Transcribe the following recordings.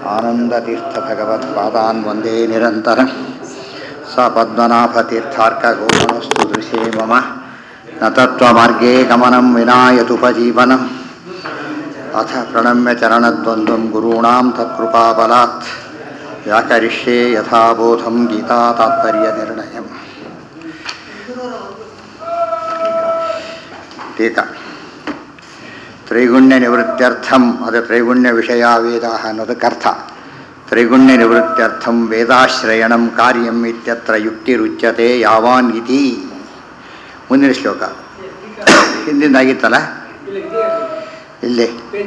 आनन्दतीर्थभगवत्पादान् वन्दे निरन्तरं स पद्मनाभतीर्थार्कगोमनस्तु दृशे मम न तत्त्वमार्गे गमनं विना यदुपजीवनम् अथ प्रणम्य चरणद्वन्द्वं गुरूणां तत्कृपाबलात् व्याकरिष्ये यथाबोधं गीता तात्पर्यनिर्णयम् ಟೀಕಾ ತ್ರೈಗುಣ್ಯ ನಿವೃತ್ತ್ಯರ್ಥಂ ಅದು ತ್ರೈಗುಣ್ಯ ವಿಷಯ ವೇದ ಅನ್ನೋದಕ್ಕೆ ಅರ್ಥ ತ್ರೈಗುಣ್ಯ ನಿವೃತ್ತ್ಯರ್ಥಂ ವೇದಾಶ್ರಯಣಂ ಕಾರ್ಯಂ ಇತ್ಯತ್ರ ಯುಕ್ತಿರುಚ್ಯತೆ ಯಾವಾನ್ ಇತಿ ಮುಂದಿನ ಶ್ಲೋಕ ಹಿಂದಿಂದಾಗಿತ್ತಲ್ಲ ಇಲ್ಲಿ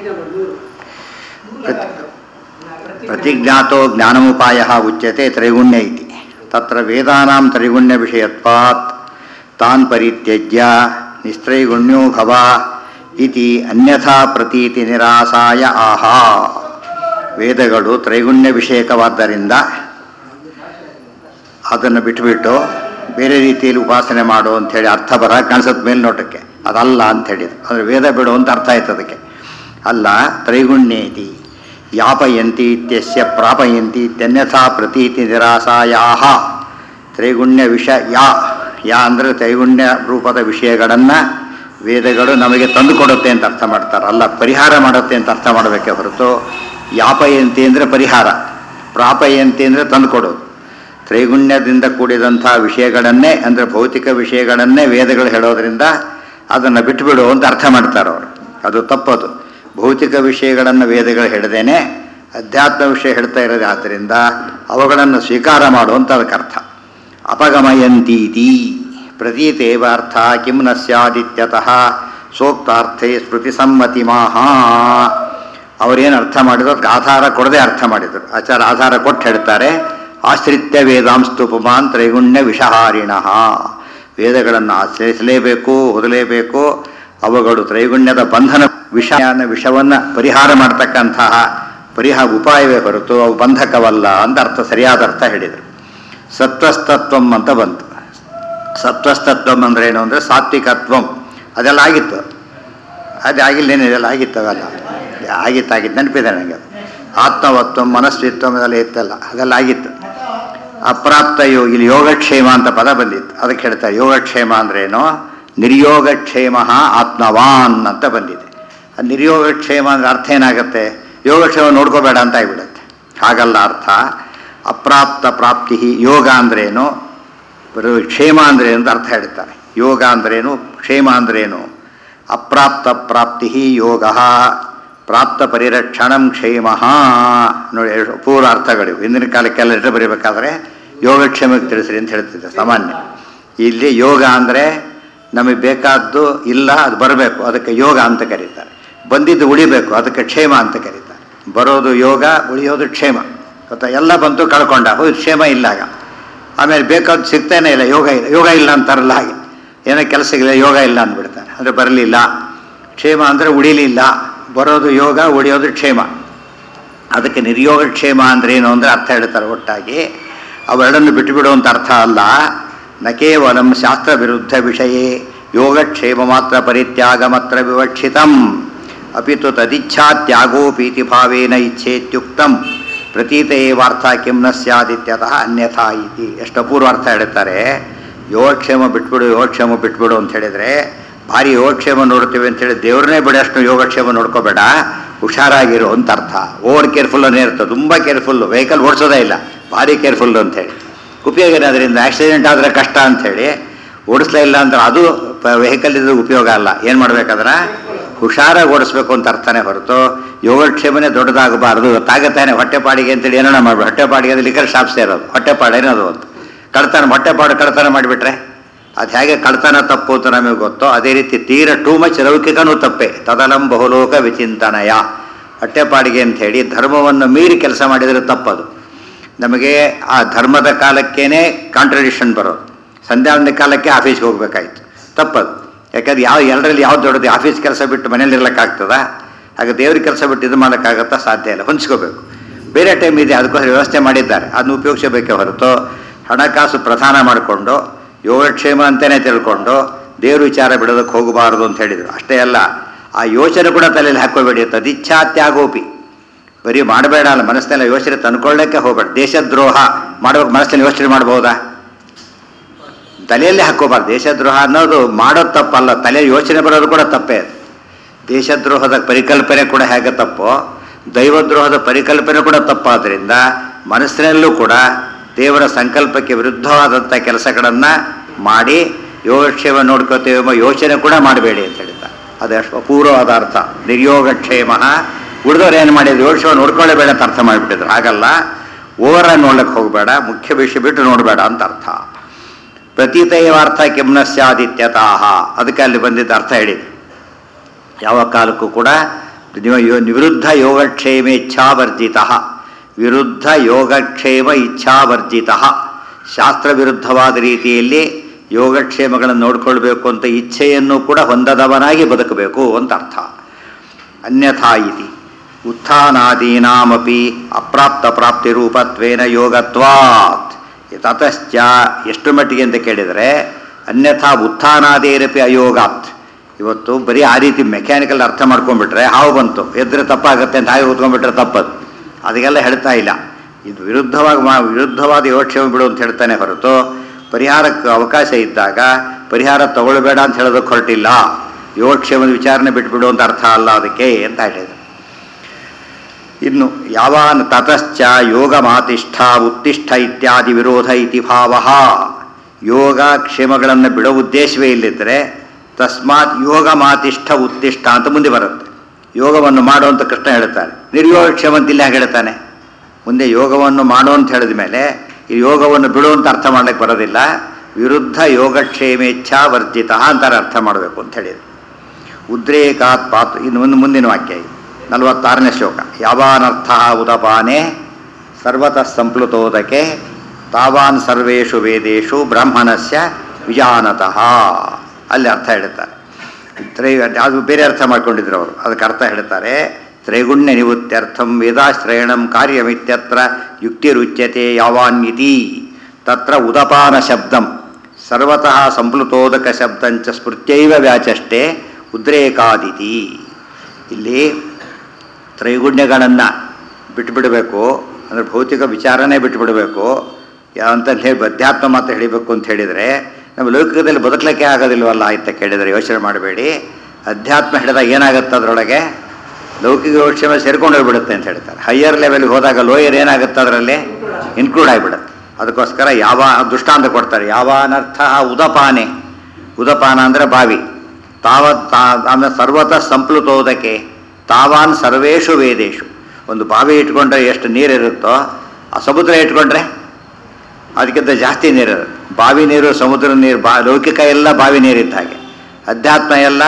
ಪ್ರತಿ- ಪ್ರತಿಜ್ಞಾತೋ ಜ್ಞಾನಮುಪಾಯ ಉಚ್ಯತೆ ತ್ರೈಗುಣ್ಯ ಇತಿ ತತ್ರ ವೇದಾನಾಂ ತ್ರೈಗುಣ್ಯ ವಿಷಯತ್ವಾತ್ ತಾನ್ ಪರಿತ್ಯಜ್ಯ ನಿಸ್ತ್ರೈಗುಣ್ಯೋ ಭವ ಇತಿ ಅನ್ಯಥಾ ಪ್ರತೀತಿ ನಿರಾಸಾಯ ಆಹಾ ವೇದಗಳು ತ್ರೈಗುಣ್ಯ ವಿಷಯಕವಾದ್ದರಿಂದ ಅದನ್ನು ಬಿಟ್ಟುಬಿಟ್ಟು ಬೇರೆ ರೀತಿಯಲ್ಲಿ ಉಪಾಸನೆ ಮಾಡು ಅಂಥೇಳಿ ಅರ್ಥ ಬರ ಕಾಣಿಸುತ್ತೆ ಮೇಲ್ನೋಟಕ್ಕೆ ಅದಲ್ಲ ಅಂತ ಹೇಳಿದ್ರು ಅಂದರೆ ವೇದ ಬಿಡು ಅಂತ ಅರ್ಥ ಆಯ್ತು ಅದಕ್ಕೆ ಅಲ್ಲ ತ್ರೈಗುಣ್ಯೇತಿ ಯಾಪಯಂತಿ ಇತ್ಯಸ್ಯ ಪ್ರಾಪಯಂತಿ ಇತ್ಯನ್ಯಥಾ ಪ್ರತೀತಿ ನಿರಾಸಾಯಾಹ ತ್ರೈಗುಣ್ಯ ವಿಷ ಯಾ ಯಾ ಅಂದರೆ ತ್ರೈಗುಣ್ಯ ರೂಪದ ವಿಷಯಗಳನ್ನು ವೇದಗಳು ನಮಗೆ ತಂದು ಕೊಡುತ್ತೆ ಅಂತ ಅರ್ಥ ಮಾಡ್ತಾರೆ ಅಲ್ಲ ಪರಿಹಾರ ಮಾಡುತ್ತೆ ಅಂತ ಅರ್ಥ ಮಾಡಬೇಕೆ ಹೊರತು ಯಾಪಯಂತಿ ಅಂದರೆ ಪರಿಹಾರ ಪ್ರಾಪಯಂತಿ ಅಂದರೆ ತಂದು ಕೊಡೋದು ತ್ರೈಗುಣ್ಯದಿಂದ ಕೂಡಿದಂಥ ವಿಷಯಗಳನ್ನೇ ಅಂದರೆ ಭೌತಿಕ ವಿಷಯಗಳನ್ನೇ ವೇದಗಳು ಹೇಳೋದ್ರಿಂದ ಅದನ್ನು ಬಿಟ್ಟುಬಿಡು ಅಂತ ಅರ್ಥ ಮಾಡ್ತಾರೆ ಅವರು ಅದು ತಪ್ಪದು ಭೌತಿಕ ವಿಷಯಗಳನ್ನು ವೇದಗಳು ಹೇಳದೇನೆ ಅಧ್ಯಾತ್ಮ ವಿಷಯ ಹೇಳ್ತಾ ಇರೋದು ಆದ್ದರಿಂದ ಅವುಗಳನ್ನು ಸ್ವೀಕಾರ ಮಾಡು ಅಂತ ಅದಕ್ಕೆ ಅರ್ಥ ಅಪಗಮಯಂತೀತಿ ಪ್ರತೀತೇವ ಅರ್ಥ ಕಿಂ ನ ಸ್ಯಾದಿತ್ಯತಃ ಸೋಕ್ತಾರ್ಥೇ ಸ್ಮೃತಿ ಸಮ್ಮತಿ ಮಾಹಾ ಅವರೇನು ಅರ್ಥ ಮಾಡಿದ್ರು ಅದಕ್ಕೆ ಆಧಾರ ಕೊಡದೆ ಅರ್ಥ ಮಾಡಿದರು ಆಚಾರ ಆಧಾರ ಕೊಟ್ಟು ಹೇಳ್ತಾರೆ ಆಶ್ರಿತ್ಯ ವೇದಾಂಸ್ತು ಪುಮಾನ್ ತ್ರೈಗುಣ್ಯ ವಿಷಹಾರಿಣ ವೇದಗಳನ್ನು ಆಶ್ರಯಿಸಲೇಬೇಕು ಓದಲೇಬೇಕು ಅವುಗಳು ತ್ರೈಗುಣ್ಯದ ಬಂಧನ ವಿಷಯನ ವಿಷವನ್ನು ಪರಿಹಾರ ಮಾಡ್ತಕ್ಕಂತಹ ಪರಿಹಾರ ಉಪಾಯವೇ ಹೊರತು ಅವು ಬಂಧಕವಲ್ಲ ಅಂತ ಅರ್ಥ ಸರಿಯಾದ ಅರ್ಥ ಹೇಳಿದರು ಸತ್ವಸ್ತತ್ವಂ ಅಂತ ಬಂತು ಸತ್ವಸ್ತತ್ವಂ ಅಂದ್ರೆ ಏನು ಅಂದರೆ ಸಾತ್ವಿಕತ್ವಂ ಅದೆಲ್ಲ ಆಗಿತ್ತು ಅದು ಆಗಿಲ್ಲೇನು ಇದೆಲ್ಲ ಆಗಿತ್ತು ಅವೆಲ್ಲ ಆಗಿತ್ತು ಆಗಿತ್ತು ನೆನಪಿದೆ ನನಗೆ ಅದು ಆತ್ಮವತ್ವ ಮನಸ್ವಿತ್ವಂ ಅದೆಲ್ಲ ಇತ್ತಲ್ಲ ಅದೆಲ್ಲ ಆಗಿತ್ತು ಅಪ್ರಾಪ್ತ ಯೋಗ ಇಲ್ಲಿ ಯೋಗಕ್ಷೇಮ ಅಂತ ಪದ ಬಂದಿತ್ತು ಅದಕ್ಕೆ ಹೇಳ್ತಾರೆ ಯೋಗಕ್ಷೇಮ ಅಂದ್ರೇನು ನಿರ್ಯೋಗಕ್ಷೇಮ ಆತ್ಮವಾನ್ ಅಂತ ಬಂದಿದೆ ಆ ನಿರ್ಯೋಗಕ್ಷೇಮ ಅಂದ್ರೆ ಅರ್ಥ ಏನಾಗುತ್ತೆ ಯೋಗಕ್ಷೇಮ ನೋಡ್ಕೋಬೇಡ ಅಂತ ಆಗಿಬಿಡುತ್ತೆ ಹಾಗಲ್ಲ ಅರ್ಥ ಅಪ್ರಾಪ್ತ ಪ್ರಾಪ್ತಿ ಯೋಗ ಅಂದ್ರೇನು ಬರೀ ಕ್ಷೇಮ ಅಂದ್ರೇನು ಅಂತ ಅರ್ಥ ಹೇಳ್ತಾರೆ ಯೋಗ ಅಂದ್ರೇನು ಕ್ಷೇಮ ಅಂದ್ರೇನು ಅಪ್ರಾಪ್ತ ಪ್ರಾಪ್ತಿ ಯೋಗ ಪ್ರಾಪ್ತ ಪರಿರಕ್ಷಣಂ ಕ್ಷೇಮ ನೋಡಿ ಎರಡು ಪೂರ್ವ ಅರ್ಥಗಳಿವು ಹಿಂದಿನ ಕಾಲಕ್ಕೆಲ್ಲ ಲೆಟರ್ ಬರೀಬೇಕಾದ್ರೆ ಯೋಗಕ್ಷೇಮಕ್ಕೆ ತಿಳಿಸ್ರಿ ಅಂತ ಹೇಳ್ತಿದ್ದೆ ಸಾಮಾನ್ಯ ಇಲ್ಲಿ ಯೋಗ ಅಂದರೆ ನಮಗೆ ಬೇಕಾದ್ದು ಇಲ್ಲ ಅದು ಬರಬೇಕು ಅದಕ್ಕೆ ಯೋಗ ಅಂತ ಕರೀತಾರೆ ಬಂದಿದ್ದು ಉಳಿಬೇಕು ಅದಕ್ಕೆ ಕ್ಷೇಮ ಅಂತ ಕರೀತಾರೆ ಬರೋದು ಯೋಗ ಉಳಿಯೋದು ಕ್ಷೇಮ ಗೊತ್ತಾ ಎಲ್ಲ ಬಂತು ಕಳ್ಕೊಂಡ ಹೋಯ್ತು ಕ್ಷೇಮ ಇಲ್ಲ ಆಗ ಆಮೇಲೆ ಬೇಕಾದ್ದು ಸಿಗ್ತಾನೆ ಇಲ್ಲ ಯೋಗ ಇಲ್ಲ ಯೋಗ ಇಲ್ಲ ಅಂತಾರಲ್ಲ ಹಾಗೆ ಏನೋ ಕೆಲಸ ಇಲ್ಲ ಯೋಗ ಇಲ್ಲ ಅಂದ್ಬಿಡ್ತಾರೆ ಅಂದರೆ ಬರಲಿಲ್ಲ ಕ್ಷೇಮ ಅಂದರೆ ಉಳಿಲಿಲ್ಲ ಬರೋದು ಯೋಗ ಉಳಿಯೋದು ಕ್ಷೇಮ ಅದಕ್ಕೆ ನಿರ್ಯೋಗ ಕ್ಷೇಮ ಅಂದ್ರೆ ಏನು ಅಂದರೆ ಅರ್ಥ ಹೇಳ್ತಾರೆ ಒಟ್ಟಾಗಿ ಅವೆರಡನ್ನು ಬಿಟ್ಟುಬಿಡು ಅಂತ ಅರ್ಥ ಅಲ್ಲ ನ ಕೇವಲಂ ಶಾಸ್ತ್ರ ವಿರುದ್ಧ ವಿಷಯೇ ಯೋಗಕ್ಷೇಮ ಮಾತ್ರ ಪರಿತ್ಯಾಗ ಮಾತ್ರ ವಿವಕ್ಷಿತಂ ಅಪಿತು ತದಿಚ್ಛಾ ತ್ಯಾಗೋಪೀತಿ ಭಾವೇನ ಇಚ್ಛೇತ್ಯುಕ್ತಂ ಪ್ರತೀತ ಏವಾರ್ಥ ಕಿಂ ನ ಸ್ಯಾದಿತ್ಯತಃ ಅನ್ಯಥಾ ಇತಿ ಎಷ್ಟು ಅಪೂರ್ವ ಅರ್ಥ ಹೇಳ್ತಾರೆ ಯೋಗಕ್ಷೇಮ ಬಿಟ್ಬಿಡು ಯೋಗಕ್ಷೇಮ ಬಿಟ್ಬಿಡು ಅಂತ ಹೇಳಿದರೆ ಭಾರಿ ಯೋಗಕ್ಷೇಮ ನೋಡ್ತೀವಿ ಅಂತ ಹೇಳಿ ದೇವ್ರನ್ನೇ ಬಿಡಷ್ಟು ಯೋಗಕ್ಷೇಮ ನೋಡ್ಕೋಬೇಡ ಹುಷಾರಾಗಿರು ಅಂತ ಅರ್ಥ ಓವರ್ ಕೇರ್ಫುಲ್ ಅನ್ನೇ ಇರ್ತದೆ ತುಂಬ ಕೇರ್ಫುಲ್ಲು ವೆಹಿಕಲ್ ಓಡಿಸೋದೇ ಇಲ್ಲ ಭಾರಿ ಕೇರ್ಫುಲ್ಲು ಅಂತೇಳಿ ಉಪಯೋಗ ಏನು ಅದರಿಂದ ಆಕ್ಸಿಡೆಂಟ್ ಆದರೆ ಕಷ್ಟ ಅಂಥೇಳಿ ಓಡಿಸ್ಲೇ ಇಲ್ಲ ಅಂದ್ರೆ ಅದು ವೆಹಿಕಲ್ ಇದ್ರೆ ಉಪಯೋಗ ಅಲ್ಲ ಏನು ಮಾಡ್ಬೇಕಾದ್ರೆ ಹುಷಾರಾಗಿ ಓಡಿಸ್ಬೇಕು ಅಂತ ಅರ್ಥನೇ ಹೊರತು ಯೋಗಕ್ಷೇಮನೇ ದೊಡ್ಡದಾಗಬಾರ್ದು ತಾಗತ್ತಾನೆ ಹೊಟ್ಟೆಪಾಡಿಗೆ ಅಂತೇಳಿ ಏನೋ ಮಾಡ್ಬೇಕು ಹೊಟ್ಟೆಪಾಡಿಗೆ ಅದು ಲಿಕರ್ ಶಾಪ್ಸ್ ಇರೋದು ಹೊಟ್ಟೆಪಾಡೇನೋ ಅದು ಅಂತ ಕಳ್ತನ ಹೊಟ್ಟೆಪಾಡು ಕಳ್ತನ ಮಾಡಿಬಿಟ್ರೆ ಅದು ಹೇಗೆ ಕಳ್ತನ ತಪ್ಪು ಅಂತ ನಮಗೆ ಗೊತ್ತೋ ಅದೇ ರೀತಿ ತೀರ ಟೂ ಮಚ್ ಲೌಕಿಕನೂ ತಪ್ಪೆ ತದಲಂ ಬಹುಲೋಕ ವಿಚಿಂತನಯ ಹೊಟ್ಟೆಪಾಡಿಗೆ ಅಂತ ಹೇಳಿ ಧರ್ಮವನ್ನು ಮೀರಿ ಕೆಲಸ ಮಾಡಿದರೆ ತಪ್ಪದು ನಮಗೆ ಆ ಧರ್ಮದ ಕಾಲಕ್ಕೇನೆ ಕಾಂಟ್ರಡಿಕ್ಷನ್ ಬರೋದು ಸಂಧ್ಯಾವಂದ ಕಾಲಕ್ಕೆ ಆಫೀಸ್ಗೆ ಹೋಗ್ಬೇಕಾಯ್ತು ತಪ್ಪದು ಯಾಕಂದ್ರೆ ಯಾವ ಎರಡರಲ್ಲಿ ಯಾವ್ದು ದೊಡ್ಡದು ಆಫೀಸ್ ಕೆಲಸ ಬಿಟ್ಟು ಮನೇಲಿ ಇರ್ಲಿಕ್ಕಾಗ್ತದ ಹಾಗೆ ದೇವ್ರ ಕೆಲಸ ಬಿಟ್ಟು ಇದು ಮಾಡೋಕ್ಕಾಗತ್ತಾ ಸಾಧ್ಯ ಇಲ್ಲ ಹೊಂಚ್ಕೋಬೇಕು ಬೇರೆ ಟೈಮ್ ಇದೆ ಅದಕ್ಕೋಸ್ಕರ ವ್ಯವಸ್ಥೆ ಮಾಡಿದ್ದಾರೆ ಅದನ್ನು ಉಪಯೋಗಿಸಬೇಕೇ ಹೊರತು ಹಣಕಾಸು ಪ್ರಧಾನ ಮಾಡಿಕೊಂಡು ಯೋಗಕ್ಷೇಮ ಅಂತಲೇ ತಿಳ್ಕೊಂಡು ದೇವ್ರ ವಿಚಾರ ಬಿಡೋದಕ್ಕೆ ಹೋಗಬಾರದು ಅಂತ ಹೇಳಿದರು ಅಷ್ಟೇ ಅಲ್ಲ ಆ ಯೋಚನೆ ಕೂಡ ತಲೆಯಲ್ಲಿ ಹಾಕೋಬೇಡಿ ತದಿಚ್ಛಾ ತ್ಯಾಗೋಪಿ ಬರೀ ಮಾಡಬೇಡ ಅಲ್ಲ ಮನಸ್ಸಿನೆಲ್ಲ ಯೋಚನೆ ತಂದ್ಕೊಳ್ಳೋಕ್ಕೆ ಹೋಗ್ಬೇಡ ದೇಶದ್ರೋಹ ಮಾಡುವಾಗ ಮನಸ್ಸಿನಲ್ಲಿ ಯೋಚನೆ ಮಾಡ್ಬೋದಾ ತಲೆಯಲ್ಲಿ ಹಾಕೋಬಾರ್ದು ದೇಶದ್ರೋಹ ಅನ್ನೋದು ಮಾಡೋದು ತಪ್ಪಲ್ಲ ತಲೆ ಯೋಚನೆ ಬರೋದು ಕೂಡ ತಪ್ಪೇ ಅದು ದೇಶದ್ರೋಹದ ಪರಿಕಲ್ಪನೆ ಕೂಡ ಹೇಗೆ ತಪ್ಪೋ ದೈವದ್ರೋಹದ ಪರಿಕಲ್ಪನೆ ಕೂಡ ತಪ್ಪಾದ್ರಿಂದ ಮನಸ್ಸಿನಲ್ಲೂ ಕೂಡ ದೇವರ ಸಂಕಲ್ಪಕ್ಕೆ ವಿರುದ್ಧವಾದಂಥ ಕೆಲಸಗಳನ್ನು ಮಾಡಿ ಯೋಗಕ್ಷೇಮ ನೋಡ್ಕೋತೇವೆ ಎಂಬ ಯೋಚನೆ ಕೂಡ ಮಾಡಬೇಡಿ ಅಂತ ಹೇಳ್ತಾರೆ ಅದು ಅಷ್ಟು ಅಪೂರ್ವವಾದ ಅರ್ಥ ನಿರ್ಯೋಗಕ್ಷೇಮ ಉಳಿದವ್ರು ಏನು ಮಾಡಿದ್ರು ಯೋಗಕ್ಷೇಮ ನೋಡ್ಕೊಳ್ಳೇಬೇಡ ಅಂತ ಅರ್ಥ ಮಾಡಿಬಿಟ್ಟಿದ್ರು ಹಾಗಲ್ಲ ಓವರಾಗಿ ನೋಡ್ಲಿಕ್ಕೆ ಹೋಗಬೇಡ ಮುಖ್ಯ ವಿಷಯ ಬಿಟ್ಟು ನೋಡಬೇಡ ಅಂತ ಅರ್ಥ ಪ್ರತೀತೈವಾರ್ಥ ಕಿಮ್ನ ಸ್ಯಾದಿತ್ಯತಾಹ ಅದಕ್ಕೆ ಅಲ್ಲಿ ಬಂದಿದ್ದ ಅರ್ಥ ಹೇಳಿದ್ರು ಯಾವ ಕಾಲಕ್ಕೂ ಕೂಡ ನೀವು ಯೋ- ವಿರುದ್ಧ ಯೋಗಕ್ಷೇಮ ಇಚ್ಛಾವರ್ಜಿತ ವಿರುದ್ಧ ಯೋಗಕ್ಷೇಮ ಇಚ್ಛಾವರ್ಜಿತ ಶಾಸ್ತ್ರ ವಿರುದ್ಧವಾದ ರೀತಿಯಲ್ಲಿ ಯೋಗಕ್ಷೇಮಗಳನ್ನು ನೋಡ್ಕೊಳ್ಬೇಕು ಅಂತ ಇಚ್ಛೆಯನ್ನು ಕೂಡ ಹೊಂದದವನಾಗಿ ಬದುಕಬೇಕು ಅಂತ ಅರ್ಥ ಅನ್ಯಥಾ ಇತಿ ಉತ್ಥಾನಾದೀನಾಮಪಿ ಅಪ್ರಾಪ್ತ ಪ್ರಾಪ್ತಿ ರೂಪತ್ವೇನ ಯೋಗತ್ವಾತ್ ತತಶ್ಚ ಎಷ್ಟು ಮಟ್ಟಿಗೆ ಅಂತ ಕೇಳಿದರೆ ಅನ್ಯಥಾ ಉತ್ಥಾನಾದೇರಪಿ ಅಯೋಗಾತ್ ಇವತ್ತು ಬರೀ ಆ ರೀತಿ ಮೆಕ್ಯಾನಿಕಲ್ ಅರ್ಥ ಮಾಡ್ಕೊಂಡ್ಬಿಟ್ರೆ ಹಾವು ಬಂತು ಎದ್ರೆ ತಪ್ಪಾಗುತ್ತೆ ಅಂತ ಹಾಗೆ ಕೂತ್ಕೊಂಡ್ಬಿಟ್ರೆ ತಪ್ಪದು ಅದಕ್ಕೆಲ್ಲ ಹೇಳ್ತಾ ಇಲ್ಲ ಇದು ವಿರುದ್ಧವಾಗಿ ಮಾ ವಿರುದ್ಧವಾದ ಯೋಗಕ್ಷೇಮ ಬಿಡು ಅಂತ ಹೇಳ್ತಾನೆ ಹೊರತು ಪರಿಹಾರಕ್ಕೆ ಅವಕಾಶ ಇದ್ದಾಗ ಪರಿಹಾರ ತಗೊಳ್ಬೇಡ ಅಂತ ಹೇಳೋದಕ್ಕೆ ಹೊರಟಿಲ್ಲ ಯೋಗಕ್ಷೇಮದ ವಿಚಾರಣೆ ಬಿಟ್ಬಿಡು ಅಂತ ಅರ್ಥ ಅಲ್ಲ ಅದಕ್ಕೆ ಅಂತ ಹೇಳಿದ್ರು ಇನ್ನು ಯಾವಾನ್ ತತಶ್ಚ ಯೋಗ ಮಾತಿಷ್ಠ ಉತ್ತಿಷ್ಠ ಇತ್ಯಾದಿ ವಿರೋಧ ಇತಿ ಭಾವ ಯೋಗ ಕ್ಷೇಮಗಳನ್ನು ಬಿಡೋ ಉದ್ದೇಶವೇ ಇಲ್ಲಿದ್ದರೆ ತಸ್ಮಾತ್ ಯೋಗ ಮಾತಿಷ್ಠ ಉತ್ತಿಷ್ಠ ಅಂತ ಮುಂದೆ ಬರುತ್ತೆ ಯೋಗವನ್ನು ಮಾಡು ಅಂತ ಕೃಷ್ಣ ಹೇಳ್ತಾನೆ ನಿರ್ಯೋಗ ಕ್ಷೇಮ ಅಂತ ಇಲ್ಲಿ ಹಾಗೆ ಹೇಳ್ತಾನೆ ಮುಂದೆ ಯೋಗವನ್ನು ಮಾಡು ಅಂತ ಹೇಳಿದ ಮೇಲೆ ಈ ಯೋಗವನ್ನು ಬಿಡು ಅಂತ ಅರ್ಥ ಮಾಡ್ಲಿಕ್ಕೆ ಬರೋದಿಲ್ಲ ವಿರುದ್ಧ ಯೋಗಕ್ಷೇಮೇಚ್ಛಾ ವರ್ಜಿತ ಅಂತಾರೆ ಅರ್ಥ ಮಾಡಬೇಕು ಅಂತ ಹೇಳಿದ್ರು ಉದ್ರೇಕಾತ್ ಪಾತ್ ಇನ್ನು ಒಂದು ಮುಂದಿನ ವಾಕ್ಯ ಇದು ನಲವತ್ತಾರನೇ ಶ್ಲೋಕ ಯಾವಾನರ್ಥ ಉದಪಾನೆ ಸರ್ವತಃ ಸಂಪ್ಲುತೋದಕೆ ತಾವಾನ್ ಸರ್ವೇಷು ವೇದೇಶು ಬ್ರಾಹ್ಮಣಸ್ಯ ವಿಜಾನತಃ ಅಲ್ಲಿ ಅರ್ಥ ಹೇಳ್ತಾರೆ ತ್ರೈ ಅದು ಬೇರೆ ಅರ್ಥ ಮಾಡ್ಕೊಂಡಿದ್ರು ಅವರು ಅದಕ್ಕೆ ಅರ್ಥ ಹೇಳ್ತಾರೆ ತ್ರೈಗುಣ್ಯ ನಿವೃತ್ತ್ಯರ್ಥಂ ವೇದಾಶ್ರಯಣಂ ಕಾರ್ಯಮಿತ್ಯತ್ರ ಯುಕ್ತಿರುಚ್ಯತೆ ಯಾವಾನ್ಯಿತಿ ತತ್ರ ಉದಪಾನ ಶಬ್ದಂ ಸರ್ವತಃ ಸಂಪ್ಲುತೋದಕ ಶಬ್ದಂಚ ಸ್ಮೃತ್ಯೈವ ವ್ಯಾಚಷ್ಟೇ ಉದ್ರೇಕಾದಿತಿ ಇಲ್ಲಿ ತ್ರೈಗುಣ್ಯಗಳನ್ನು ಬಿಟ್ಬಿಡಬೇಕು ಅಂದರೆ ಭೌತಿಕ ವಿಚಾರನೇ ಬಿಟ್ಬಿಡಬೇಕು ಅಂತ ಹೇಳಿ ಅಧ್ಯಾತ್ಮ ಮಾತ್ರ ಹೇಳಿಬೇಕು ಅಂತ ಹೇಳಿದರೆ ನಮ್ಮ ಲೌಕಿಕದಲ್ಲಿ ಬದುಕಲಿಕ್ಕೆ ಆಗೋದಿಲ್ವಲ್ಲ ಅಂತ ಕೇಳಿದರೆ ಯೋಚನೆ ಮಾಡಬೇಡಿ ಅಧ್ಯಾತ್ಮ ಹಿಡಿದಾಗ ಏನಾಗುತ್ತೆ ಅದರೊಳಗೆ ಲೌಕಿಕ ಯೋಚನೆ ಸೇರ್ಕೊಂಡು ಹೋಗ್ಬಿಡುತ್ತೆ ಅಂತ ಹೇಳ್ತಾರೆ ಹೈಯರ್ ಲೆವೆಲ್ಗೆ ಹೋದಾಗ ಲೋಯರ್ ಏನಾಗುತ್ತೆ ಅದರಲ್ಲಿ ಇನ್ಕ್ಲೂಡ್ ಆಗಿಬಿಡುತ್ತೆ ಅದಕ್ಕೋಸ್ಕರ ಯಾವ ದೃಷ್ಟಾಂತ ಕೊಡ್ತಾರೆ ಯಾವ ಅನರ್ಥ ಉದಪಾನೆ ಉದಪಾನ ಅಂದರೆ ಬಾವಿ ತಾವ ತಾ- ಆಮೇಲೆ ಸರ್ವತಃ ಸಂಪ್ಲುತೋದಕ್ಕೆ ತಾವಾನ್ ಸರ್ವೇಷು ವೇದೇಶು ಒಂದು ಬಾವಿ ಇಟ್ಕೊಂಡ್ರೆ ಎಷ್ಟು ನೀರಿರುತ್ತೋ ಆ ಸಮುದ್ರ ಇಟ್ಕೊಂಡ್ರೆ ಅದಕ್ಕಿಂತ ಜಾಸ್ತಿ ನೀರಿರುತ್ತೆ ಬಾವಿ ನೀರು ಸಮುದ್ರ ನೀರು ಬಾ ಲೌಕಿಕ ಎಲ್ಲ ಬಾವಿ ನೀರಿದ್ದ ಹಾಗೆ ಅಧ್ಯಾತ್ಮ ಎಲ್ಲ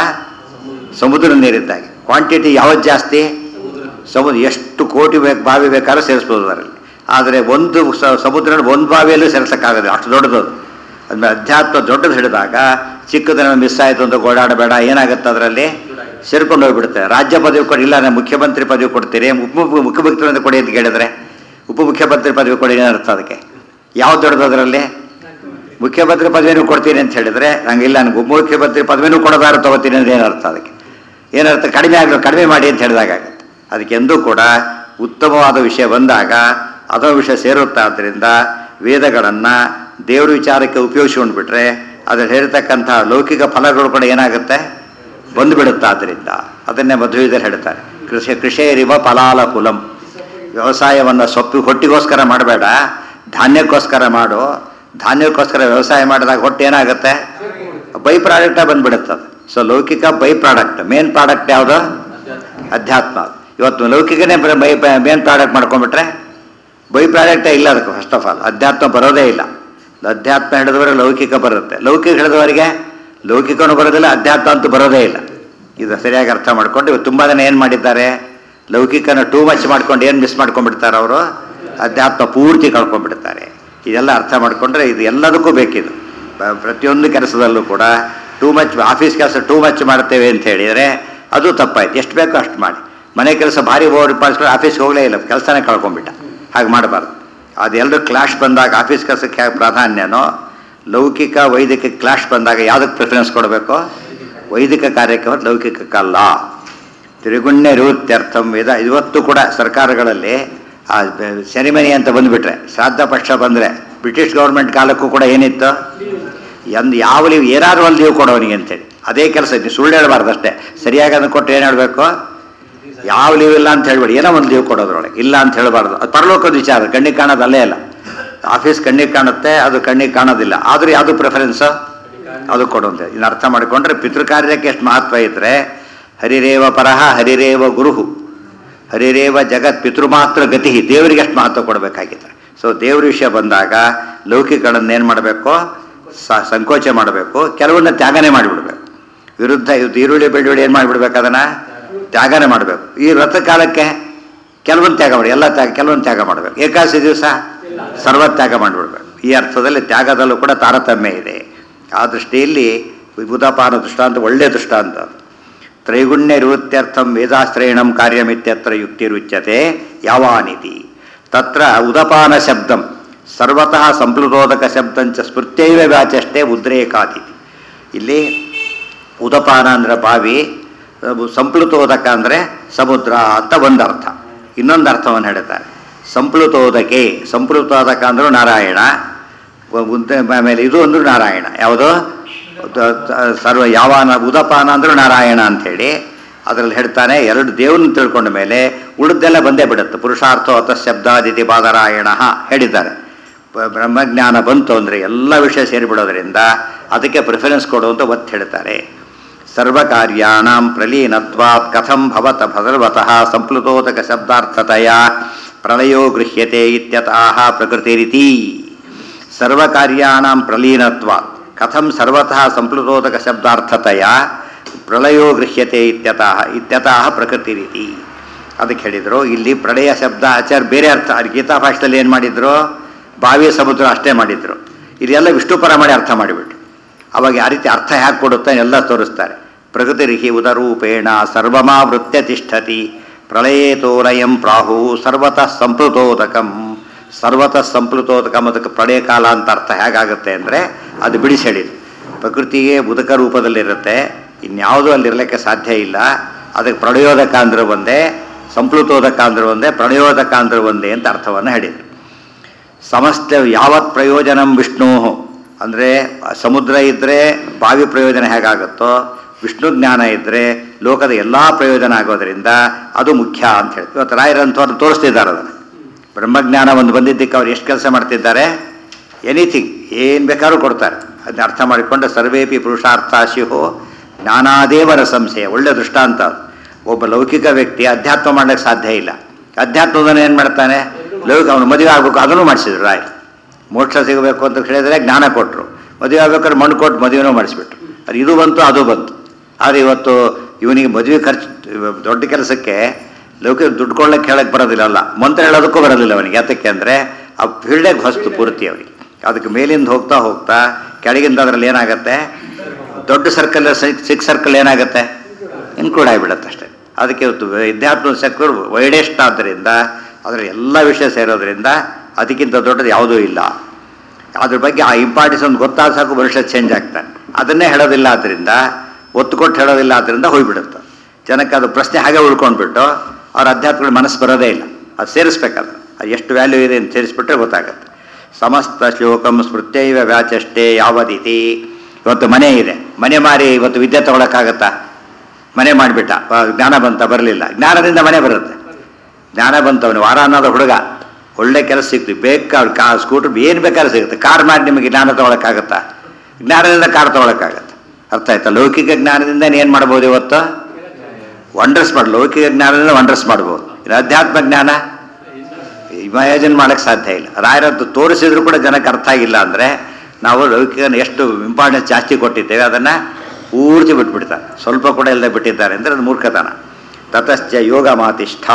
ಸಮುದ್ರ ನೀರಿದ್ದ ಹಾಗೆ ಕ್ವಾಂಟಿಟಿ ಯಾವ್ದು ಜಾಸ್ತಿ ಸಮುದ್ರ ಎಷ್ಟು ಕೋಟಿ ಬೇಕು ಬಾವಿ ಬೇಕಾದ್ರೂ ಸೇರಿಸ್ಬೋದು ಅದರಲ್ಲಿ ಆದರೆ ಒಂದು ಸ- ಸಮುದ್ರ ಒಂದು ಬಾವಿಯಲ್ಲೂ ಸೇರಿಸೋಕ್ಕಾಗೋದು ಅಷ್ಟು ದೊಡ್ಡದು ಅದ್ಮೇಲೆ ಅಧ್ಯಾತ್ಮ ದೊಡ್ಡದು ಹಿಡಿದಾಗ ಚಿಕ್ಕದನ್ನ ಮಿಸ್ ಆಯಿತು ಅಂತ ಗೋಡಾಡಬೇಡ ಏನಾಗುತ್ತೆ ಅದರಲ್ಲಿ ಸೇರ್ಕೊಂಡು ಹೋಗ್ಬಿಡುತ್ತೆ ರಾಜ್ಯ ಪದವಿ ಕೊಡಿ ಇಲ್ಲ ನಾನು ಮುಖ್ಯಮಂತ್ರಿ ಪದವಿ ಕೊಡ್ತೀರಿ ಉಪ ಮುಖ್ಯಮಂತ್ರಿ ಅಂತ ಕೊಡಿ ಅಂತ ಕೇಳಿದ್ರೆ ಉಪಮುಖ್ಯಮಂತ್ರಿ ಪದವಿ ಕೊಡಿ ಏನರ್ಥ ಅದಕ್ಕೆ ಯಾವ್ದು ದೊಡ್ಡದು ಅದರಲ್ಲಿ ಮುಖ್ಯಮಂತ್ರಿ ಪದವಿನೂ ಕೊಡ್ತೀನಿ ಅಂತ ಹೇಳಿದ್ರೆ ನಂಗಿಲ್ಲ ನನಗೆ ಉಪಮುಖ್ಯಮಂತ್ರಿ ಪದವಿನೂ ಕೊಡಬಾರ ತಗೋತೀನಿ ಅಂದ್ರೆ ಏನರ್ಥ ಅದಕ್ಕೆ ಏನರ್ಥ ಕಡಿಮೆ ಆಗಲಿ ಕಡಿಮೆ ಮಾಡಿ ಅಂತ ಹೇಳಿದಾಗ ಆಗುತ್ತೆ ಅದಕ್ಕೆ ಎಂದೂ ಕೂಡ ಉತ್ತಮವಾದ ವಿಷಯ ಬಂದಾಗ ಅದರ ವಿಷಯ ಸೇರುತ್ತೆ ಆದ್ದರಿಂದ ವೇದಗಳನ್ನು ದೇವ್ರ ವಿಚಾರಕ್ಕೆ ಉಪಯೋಗಿಸ್ಕೊಂಡು ಬಿಟ್ರೆ ಅದ್ರಲ್ಲಿ ಹೇಳ್ತಕ್ಕಂಥ ಲೌಕಿಕ ಫಲಗಳು ಕೂಡ ಏನಾಗುತ್ತೆ ಬಂದುಬಿಡುತ್ತೆ ಆದ್ದರಿಂದ ಅದನ್ನೇ ಮಧ್ವದಲ್ಲಿ ಹೇಳ್ತಾರೆ ಕೃಷಿ ಕೃಷಿಯರಿವ ಫಲಾಲ ಕುಲಂ ವ್ಯವಸಾಯವನ್ನು ಸೊಪ್ಪು ಹೊಟ್ಟಿಗೋಸ್ಕರ ಮಾಡಬೇಡ ಧಾನ್ಯಕ್ಕೋಸ್ಕರ ಮಾಡು ಧಾನ್ಯಕ್ಕೋಸ್ಕರ ವ್ಯವಸಾಯ ಮಾಡಿದಾಗ ಹೊಟ್ಟೆ ಏನಾಗುತ್ತೆ ಬೈ ಪ್ರಾಡಕ್ಟ ಬಂದ್ಬಿಡುತ್ತೆ ಅದು ಸೊ ಲೌಕಿಕ ಬೈ ಪ್ರಾಡಕ್ಟ್ ಮೇನ್ ಪ್ರಾಡಕ್ಟ್ ಯಾವುದು ಅಧ್ಯಾತ್ಮ ಇವತ್ತು ಲೌಕಿಕನೇ ಬರೀ ಬೈ ಮೇನ್ ಪ್ರಾಡಕ್ಟ್ ಮಾಡ್ಕೊಂಡ್ಬಿಟ್ರೆ ಬೈ ಪ್ರಾಡಕ್ಟೇ ಇಲ್ಲ ಅದಕ್ಕೆ ಫಸ್ಟ್ ಆಫ್ ಆಲ್ ಅಧ್ಯಾತ್ಮ ಬರೋದೇ ಇಲ್ಲ ಅಧ್ಯಾತ್ಮ ಹಿಡಿದವರೆ ಲೌಕಿಕ ಬರುತ್ತೆ ಲೌಕಿಕ ಹಿಡಿದವರಿಗೆ ಲೌಕಿಕನೂ ಬರೋದಿಲ್ಲ ಅಧ್ಯಾತ್ಮ ಅಂತೂ ಬರೋದೇ ಇಲ್ಲ ಇದು ಸರಿಯಾಗಿ ಅರ್ಥ ಮಾಡ್ಕೊಂಡು ಇವತ್ತು ತುಂಬ ಜನ ಏನು ಮಾಡಿದ್ದಾರೆ ಲೌಕಿಕನ ಟೂ ಮಚ್ ಮಾಡ್ಕೊಂಡು ಏನು ಮಿಸ್ ಮಾಡ್ಕೊಂಡ್ಬಿಡ್ತಾರೆ ಅವರು ಅಧ್ಯಾತ್ಮ ಪೂರ್ತಿ ಕಳ್ಕೊಂಡ್ಬಿಡ್ತಾರೆ ಇದೆಲ್ಲ ಅರ್ಥ ಮಾಡಿಕೊಂಡ್ರೆ ಇದು ಎಲ್ಲದಕ್ಕೂ ಬೇಕಿದು ಬ- ಪ್ರತಿಯೊಂದು ಕೆಲಸದಲ್ಲೂ ಕೂಡ ಟೂ ಮಚ್ ಆಫೀಸ್ ಕೆಲಸ ಟೂ ಮಚ್ ಮಾಡ್ತೇವೆ ಅಂತ ಹೇಳಿದರೆ ಅದು ತಪ್ಪಾಯ್ತು ಎಷ್ಟು ಬೇಕೋ ಅಷ್ಟು ಮಾಡಿ ಮನೆ ಕೆಲಸ ಭಾರಿ ಓವರ್ ಪಾಲಿಸ್ಕೊಂಡು ಆಫೀಸ್ಗೆ ಹೋಗಲೇ ಇಲ್ಲ ಕೆಲಸನೇ ಕಳ್ಕೊಂಡ್ಬಿಟ್ಟ ಹಾಗೆ ಮಾಡಬಾರ್ದು ಅದೆಲ್ಲರೂ ಕ್ಲಾಶ್ ಬಂದಾಗ ಆಫೀಸ್ ಕೆಲಸಕ್ಕೆ ಯಾಕೆ ಪ್ರಾಧಾನ್ಯನೋ ಲೌಕಿಕ ವೈದಿಕ ಕ್ಲಾಶ್ ಬಂದಾಗ ಯಾವುದಕ್ಕೆ ಪ್ರಿಫರೆನ್ಸ್ ಕೊಡಬೇಕು ವೈದಿಕ ಕಾರ್ಯಕ್ಕೆ ಹೊರತು ಲೌಕಿಕಕ್ಕಲ್ಲ ತ್ರಿಗುಣ್ಯ ರೂತ್ಯರ್ಥಂ ವೇದ ಇವತ್ತು ಕೂಡ ಸರ್ಕಾರಗಳಲ್ಲಿ ಆ ಸೆರೆಮನಿ ಅಂತ ಬಂದುಬಿಟ್ರೆ ಶ್ರಾದ್ದ ಪಕ್ಷ ಬಂದರೆ ಬ್ರಿಟಿಷ್ ಗೌರ್ಮೆಂಟ್ ಕಾಲಕ್ಕೂ ಕೂಡ ಏನಿತ್ತು ಎಂದು ಯಾವ ಲೀವ್ ಏನಾದ್ರು ಒಂದು ಲೀವ್ ಕೊಡೋನಿಗೆ ಅಂತೇಳಿ ಅದೇ ಕೆಲಸ ನೀವು ಸುಳ್ಳು ಹೇಳಬಾರ್ದು ಅಷ್ಟೇ ಸರಿಯಾಗಿ ಅದನ್ನು ಕೊಟ್ಟು ಏನು ಹೇಳಬೇಕು ಯಾವ ಲೀವ್ ಇಲ್ಲ ಅಂತ ಹೇಳ್ಬೇಡಿ ಏನೋ ಒಂದು ಲೀವ್ ಕೊಡೋದ್ರೊಳಗೆ ಇಲ್ಲ ಅಂತ ಹೇಳಬಾರ್ದು ಅದು ಪರಲೋಕದ ವಿಚಾರ ಕಣ್ಣಿಗೆ ಕಾಣೋದು ಅಲ್ಲೇ ಅಲ್ಲ ಆಫೀಸ್ ಕಣ್ಣಿಗೆ ಕಾಣುತ್ತೆ ಅದು ಕಣ್ಣಿಗೆ ಕಾಣೋದಿಲ್ಲ ಆದರೂ ಯಾವುದು ಪ್ರಿಫರೆನ್ಸು ಅದು ಕೊಡುವಂತ ಇನ್ನು ಅರ್ಥ ಮಾಡಿಕೊಂಡ್ರೆ ಪಿತೃಕಾರ್ಯಕ್ಕೆ ಎಷ್ಟು ಮಹತ್ವ ಇದ್ದರೆ ಹರಿರೇವ ಪರಹ ಹರಿರೇವ ಗುರುಹು ಹರಿರೇವ ಜಗತ್ ಪಿತೃಮಾತ್ರ ಗತಿ ದೇವರಿಗೆ ಎಷ್ಟು ಮಹತ್ವ ಕೊಡಬೇಕಾಗಿದೆ ಸೊ ದೇವ್ರ ವಿಷಯ ಬಂದಾಗ ಲೌಕಿಕಗಳನ್ನು ಏನು ಮಾಡಬೇಕು ಸ ಸಂಕೋಚ ಮಾಡಬೇಕು ಕೆಲವನ್ನ ತ್ಯಾಗನೆ ಮಾಡಿಬಿಡ್ಬೇಕು ವಿರುದ್ಧ ಇದು ಈರುಳ್ಳಿ ಬೆಳ್ಳುಳ್ಳಿ ಏನು ಮಾಡಿಬಿಡ್ಬೇಕು ಅದನ್ನು ತ್ಯಾಗನೆ ಮಾಡಬೇಕು ಈ ವ್ರತ ಕಾಲಕ್ಕೆ ಕೆಲವೊಂದು ತ್ಯಾಗ ಮಾಡಿ ಎಲ್ಲ ತ್ಯಾಗ ಕೆಲವೊಂದು ತ್ಯಾಗ ಮಾಡಬೇಕು ಏಕಾದಶಿ ದಿವಸ ಸರ್ವ ತ್ಯಾಗ ಮಾಡಿಬಿಡ್ಬೇಕು ಈ ಅರ್ಥದಲ್ಲಿ ತ್ಯಾಗದಲ್ಲೂ ಕೂಡ ತಾರತಮ್ಯ ಇದೆ ಆ ದೃಷ್ಟಿಯಲ್ಲಿ ಉದಪಾನ ದೃಷ್ಟಾಂತ ಒಳ್ಳೆಯ ದೃಷ್ಟಾಂತ ಅದು. ತ್ರೈಗುಣ್ಯ ನಿವೃತ್ತ್ಯರ್ಥಂ ವೇದಾಶ್ರಯಣಂ ಕಾರ್ಯಮಿತ್ಯತ್ರ ಯುಕ್ತಿರುಚ್ಯತೆ ಯಾವಾನಿತಿ ತತ್ರ ಉದಪಾನ ಶಬ್ದಂ ಸರ್ವತಃ ಸಂಪ್ಲುತೋದಕ ಶಬ್ದಂಚ ಸ್ಮೃತ್ಯೈವ ವ್ಯಾಚಷ್ಟೇ ಉದ್ರೇಕಾದಿತಿ ಇಲ್ಲಿ ಉದಪಾನ ಅಂದರೆ ಬಾವಿ ಅಹ್ ಸಂಪ್ಲುತೋದಕ ಅಂದರೆ ಸಮುದ್ರ ಅಂತ ಒಂದು ಅರ್ಥ ಇನ್ನೊಂದು ಅರ್ಥವನ್ನು ಹೇಳ್ತಾರೆ ಸಂಪ್ಲುತೋದಕೆ ಸಂಪ್ಲುತೋದಕ ಅಂದರೂ ನಾರಾಯಣ ವ- ಉದ್ದ- ಆಮೇಲೆ ಇದು ಅಂದ್ರೂ ನಾರಾಯಣ ಯಾವುದು ದ- ದ- ಸರ್ವ ಯಾವಾನ ಉದಪಾನ ಅಂದ್ರೂ ನಾರಾಯಣ ಅಂಥೇಳಿ ಅದರಲ್ಲಿ ಹೇಳ್ತಾನೆ ಎರಡು ದೇವ್ರನ್ನ ತಿಳ್ಕೊಂಡ ಮೇಲೆ ಉಳಿದೆಲ್ಲ ಬಂದೇ ಬಿಡುತ್ತೆ ಪುರುಷಾರ್ಥ ಅಥ ಶಬ್ದಾದಿತಿ ಬಾದರಾಯಣ ಹೇಳಿದ್ದಾರೆ ಬ- ಬ್ರಹ್ಮಜ್ಞಾನ ಬಂತು ಅಂದರೆ ಎಲ್ಲ ವಿಷಯ ಸೇರಿಬಿಡೋದ್ರಿಂದ ಅದಕ್ಕೆ ಪ್ರಿಫರೆನ್ಸ್ ಕೊಡು ಅಂತ ಒತ್ತು ಹೇಳ್ತಾರೆ ಸರ್ವಕಾರ್ಯಾಣಾಂ ಪ್ರಲೀನತ್ವಾತ್ ಕಥಂ ಭವತ ಭಗವತಃ ಸಂಪ್ಲುತೋದಕ ಶಬ್ದಾರ್ಥತೆಯ ಪ್ರಳಯೋ ಗೃಹ್ಯತೆ ಇತ್ಯತಃ ಪ್ರಕೃತಿರಿತಿ ಸರ್ವಕಾರ್ಯಾಣಾಂ ಪ್ರಲೀನತ್ವಾತ್ ಕಥಂ ಸರ್ವತಃ ಸಂಪ್ಲುತೋದಕ ಶಬ್ದಾರ್ಥತೆಯ ಪ್ರಳಯೋ ಗೃಹ್ಯತೆ ಇತ್ಯತಃ ಇತ್ಯತಃ ಪ್ರಕೃತಿರಿತಿ ಅದಕ್ಕೆ ಹೇಳಿದರು ಇಲ್ಲಿ ಪ್ರಳಯ ಶಬ್ದ ಆಚಾರ ಬೇರೆ ಅರ್ಥ ಅಲ್ಲಿ ಗೀತಾ ಭಾಷೆಯಲ್ಲಿ ಏನು ಮಾಡಿದ್ರು ಬಾವಿ ಸಮುದ್ರ ಅಷ್ಟೇ ಮಾಡಿದ್ರು ಇದೆಲ್ಲ ವಿಷ್ಣು ಪರ ಮಾಡಿ ಅರ್ಥ ಮಾಡಿಬಿಟ್ರು ಅವಾಗ ಆ ರೀತಿ ಅರ್ಥ ಹ್ಯಾಕೆ ಕೊಡುತ್ತೆ ಎಲ್ಲ ತೋರಿಸ್ತಾರೆ ಪ್ರಕೃತಿರಿಹಿ ಉದರೂಪೇಣ ಸರ್ವಮಾವೃತ್ಯ ತಿಷ್ಠತಿ ಪ್ರಳಯೇತೋರಯಂ ಪ್ರಾಹು ಸರ್ವತಃ ಸಂಪ್ಲುತೋದಕಂ ಸರ್ವತಃ ಸಂಪ್ಲುತೋದಕಂ ಅದಕ್ಕೆ ಪ್ರಳಯ ಕಾಲ ಅಂತ ಅರ್ಥ ಹೇಗಾಗುತ್ತೆ ಅಂದರೆ ಅದು ಬಿಡಿಸಿ ಹೇಳಿದ್ರು ಪ್ರಕೃತಿಗೆ ಉದಕ ರೂಪದಲ್ಲಿರುತ್ತೆ ಇನ್ಯಾವುದೂ ಅಲ್ಲಿರಲಿಕ್ಕೆ ಸಾಧ್ಯ ಇಲ್ಲ ಅದಕ್ಕೆ ಪ್ರಳಯೋದಕ ಅಂದ್ರೆ ಒಂದೇ ಸಂಪ್ಲುತೋದಕ ಅಂದ್ರೆ ಒಂದೇ ಪ್ರಳಯೋದಕ ಅಂದ್ರೆ ಒಂದೇ ಅಂತ ಅರ್ಥವನ್ನು ಹೇಳಿದರು ಸಮಸ್ತ ಯಾವತ್ ಪ್ರಯೋಜನಂ ವಿಷ್ಣು ಅಂದರೆ ಸಮುದ್ರ ಇದ್ದರೆ ಬಾವಿ ಪ್ರಯೋಜನ ಹೇಗಾಗುತ್ತೋ ವಿಷ್ಣು ಜ್ಞಾನ ಇದ್ದರೆ ಲೋಕದ ಎಲ್ಲ ಪ್ರಯೋಜನ ಆಗೋದರಿಂದ ಅದು ಮುಖ್ಯ ಅಂತ ಹೇಳಿ ಇವತ್ತು ರಾಯರಂಥವ್ರು ತೋರಿಸ್ತಿದ್ದಾರೆ ಅದನ್ನು ಬ್ರಹ್ಮಜ್ಞಾನ ಒಂದು ಬಂದಿದ್ದಕ್ಕೆ ಅವ್ರು ಎಷ್ಟು ಕೆಲಸ ಮಾಡ್ತಿದ್ದಾರೆ ಎನಿಥಿಂಗ್ ಏನು ಬೇಕಾದ್ರೂ ಕೊಡ್ತಾರೆ ಅದನ್ನ ಅರ್ಥ ಮಾಡಿಕೊಂಡು ಸರ್ವೇಪಿ ಪುರುಷಾರ್ಥಾಶಿಹೋ ಜ್ಞಾನಾದೇವರ ಸಂಶಯ ಒಳ್ಳೆ ದೃಷ್ಟಾಂತ ಅದು. ಒಬ್ಬ ಲೌಕಿಕ ವ್ಯಕ್ತಿ ಅಧ್ಯಾತ್ಮ ಮಾಡಕ್ಕೆ ಸಾಧ್ಯ ಇಲ್ಲ ಅಧ್ಯಾತ್ಮದನ್ನು ಏನು ಮಾಡ್ತಾನೆ ಲೌಕಿಕ ಅವನು ಮದುವೆ ಆಗಬೇಕು ಅದನ್ನು ಮಾಡಿಸಿದ್ರು ರಾಯರು ಮೋಕ್ಷ ಸಿಗಬೇಕು ಅಂತ ಹೇಳಿದ್ರೆ ಜ್ಞಾನ ಕೊಟ್ಟರು ಮದುವೆ ಆಗ್ಬೇಕಾದ್ರೆ ಮಣ್ಣು ಕೊಟ್ಟು ಮದುವೆನೂ ಮಾಡಿಸ್ಬಿಟ್ರು ಅದು ಇದು ಬಂತು ಅದು ಬಂತು ಆದರೆ ಇವತ್ತು ಇವನಿಗೆ ಮದುವೆ ಖರ್ಚು ದೊಡ್ಡ ಕೆಲಸಕ್ಕೆ ಲೌಕಿಕ ದುಡ್ಡು ಕೊಳ್ಳಕ್ಕೆ ಹೇಳಕ್ಕೆ ಬರೋದಿಲ್ಲ ಅಲ್ಲ ಮಂತ್ರ ಹೇಳೋದಕ್ಕೂ ಬರೋದಿಲ್ಲ ಅವನಿಗೆ ಯಾತಕ್ಕೆ ಅಂದರೆ ಆ ಫೀಲ್ಡೇ ಹೊಸ್ತು ಪೂರ್ತಿ ಅವನಿಗೆ ಅದಕ್ಕೆ ಮೇಲಿಂದ ಹೋಗ್ತಾ ಹೋಗ್ತಾ ಕೆಳಗಿಂದ ಅದರಲ್ಲಿ ಏನಾಗುತ್ತೆ ದೊಡ್ಡ ಸರ್ಕಲ್ ಸಿಕ್ಸ್ ಸರ್ಕಲ್ ಏನಾಗುತ್ತೆ ಇನ್ಕ್ಲೂಡ್ ಆಗಿಬಿಡುತ್ತೆ ಅಷ್ಟೇ ಅದಕ್ಕೆ ಇವತ್ತು ವಿದ್ಯಾರ್ಥಿ ಸರ್ಕಲ್ ವೈಡೆಸ್ಟ್ ಆದ್ದರಿಂದ ಅದರ ಎಲ್ಲ ವಿಷಯ ಸೇರೋದ್ರಿಂದ ಅದಕ್ಕಿಂತ ದೊಡ್ಡದು ಯಾವುದೂ ಇಲ್ಲ ಅದ್ರ ಬಗ್ಗೆ ಆ ಇಂಪಾರ್ಟೆನ್ಸ್ ಒಂದು ಗೊತ್ತಾದ ಸಾಕು ಮನುಷ್ಯ ಚೇಂಜ್ ಆಗ್ತಾನೆ ಅದನ್ನೇ ಹೇಳೋದಿಲ್ಲ ಆದ್ದರಿಂದ ಒತ್ತು ಕೊಟ್ಟು ಹೇಳೋದಿಲ್ಲ ಆದ್ದರಿಂದ ಹೋಗ್ಬಿಡುತ್ತೆ ಜನಕ್ಕೆ ಅದು ಪ್ರಶ್ನೆ ಹಾಗೆ ಉಳ್ಕೊಂಡ್ಬಿಟ್ಟು ಅವ್ರ ಅಧ್ಯಾತ್ಮಗಳ ಮನಸ್ಸು ಬರೋದೇ ಇಲ್ಲ ಅದು ಸೇರಿಸ್ಬೇಕಲ್ಲ ಅದು ಎಷ್ಟು ವ್ಯಾಲ್ಯೂ ಇದೆ ಅಂತ ಸೇರಿಸ್ಬಿಟ್ರೆ ಗೊತ್ತಾಗುತ್ತೆ ಸಮಸ್ತ ಶ್ಲೋಕಂ ಸ್ಮೃತ್ಯೈವ ವ್ಯಾಚಷ್ಟೇ ಯಾವದಿತಿ ಇವತ್ತು ಮನೆ ಇದೆ ಮನೆ ಮಾರಿ ಇವತ್ತು ವಿದ್ಯೆ ತಗೊಳಕ್ಕಾಗತ್ತಾ ಮನೆ ಮಾಡಿಬಿಟ್ಟ ಜ್ಞಾನ ಬಂತ ಬರಲಿಲ್ಲ ಜ್ಞಾನದಿಂದ ಮನೆ ಬರುತ್ತೆ ಜ್ಞಾನ ಬಂತವನು ವಾರ ಅನ್ನೋದು ಹುಡುಗ ಒಳ್ಳೆ ಕೆಲಸ ಸಿಕ್ತು ಬೇಕಾದ್ರೆ ಕಾ ಸ್ಕೂಟರ್ ಏನು ಬೇಕಾದ್ರೆ ಸಿಗುತ್ತೆ ಕಾರ್ ಮಾಡಿ ನಿಮಗೆ ಜ್ಞಾನ ತೊಗೊಳಕ್ಕಾಗತ್ತಾ ಜ್ಞಾನದಿಂದ ಕಾರ್ ತೊಗೊಳಕ್ಕಾಗತ್ತೆ ಅರ್ಥ ಆಯ್ತಾ ಲೌಕಿಕ ಜ್ಞಾನದಿಂದ ಏನು ಮಾಡ್ಬೋದು ಇವತ್ತು ವಂಡರ್ಸ್ ಮಾಡಿ ಲೌಕಿಕ ಜ್ಞಾನದಿಂದ ವಂಡರ್ಸ್ ಮಾಡ್ಬೋದು ಇನ್ನು ಅಧ್ಯಾತ್ಮ ಜ್ಞಾನ ಇಮ್ಯಾಜಿನ್ ಮಾಡೋಕ್ಕೆ ಸಾಧ್ಯ ಇಲ್ಲ ರಾಯರದ್ದು ತೋರಿಸಿದ್ರು ಕೂಡ ಜನಕ್ಕೆ ಅರ್ಥ ಆಗಿಲ್ಲ ಅಂದರೆ ನಾವು ಲೌಕಿಕ ಎಷ್ಟು ಇಂಪಾರ್ಟೆನ್ಸ್ ಜಾಸ್ತಿ ಕೊಟ್ಟಿದ್ದೇವೆ ಅದನ್ನು ಪೂರ್ತಿ ಬಿಟ್ಬಿಡ್ತಾರೆ ಸ್ವಲ್ಪ ಕೂಡ ಇಲ್ಲದೆ ಬಿಟ್ಟಿದ್ದಾರೆ ಅಂದರೆ ಅದು ಮೂರ್ಖತನ ತತಶ್ಚ ಯೋಗ ಮಾತಿಷ್ಠ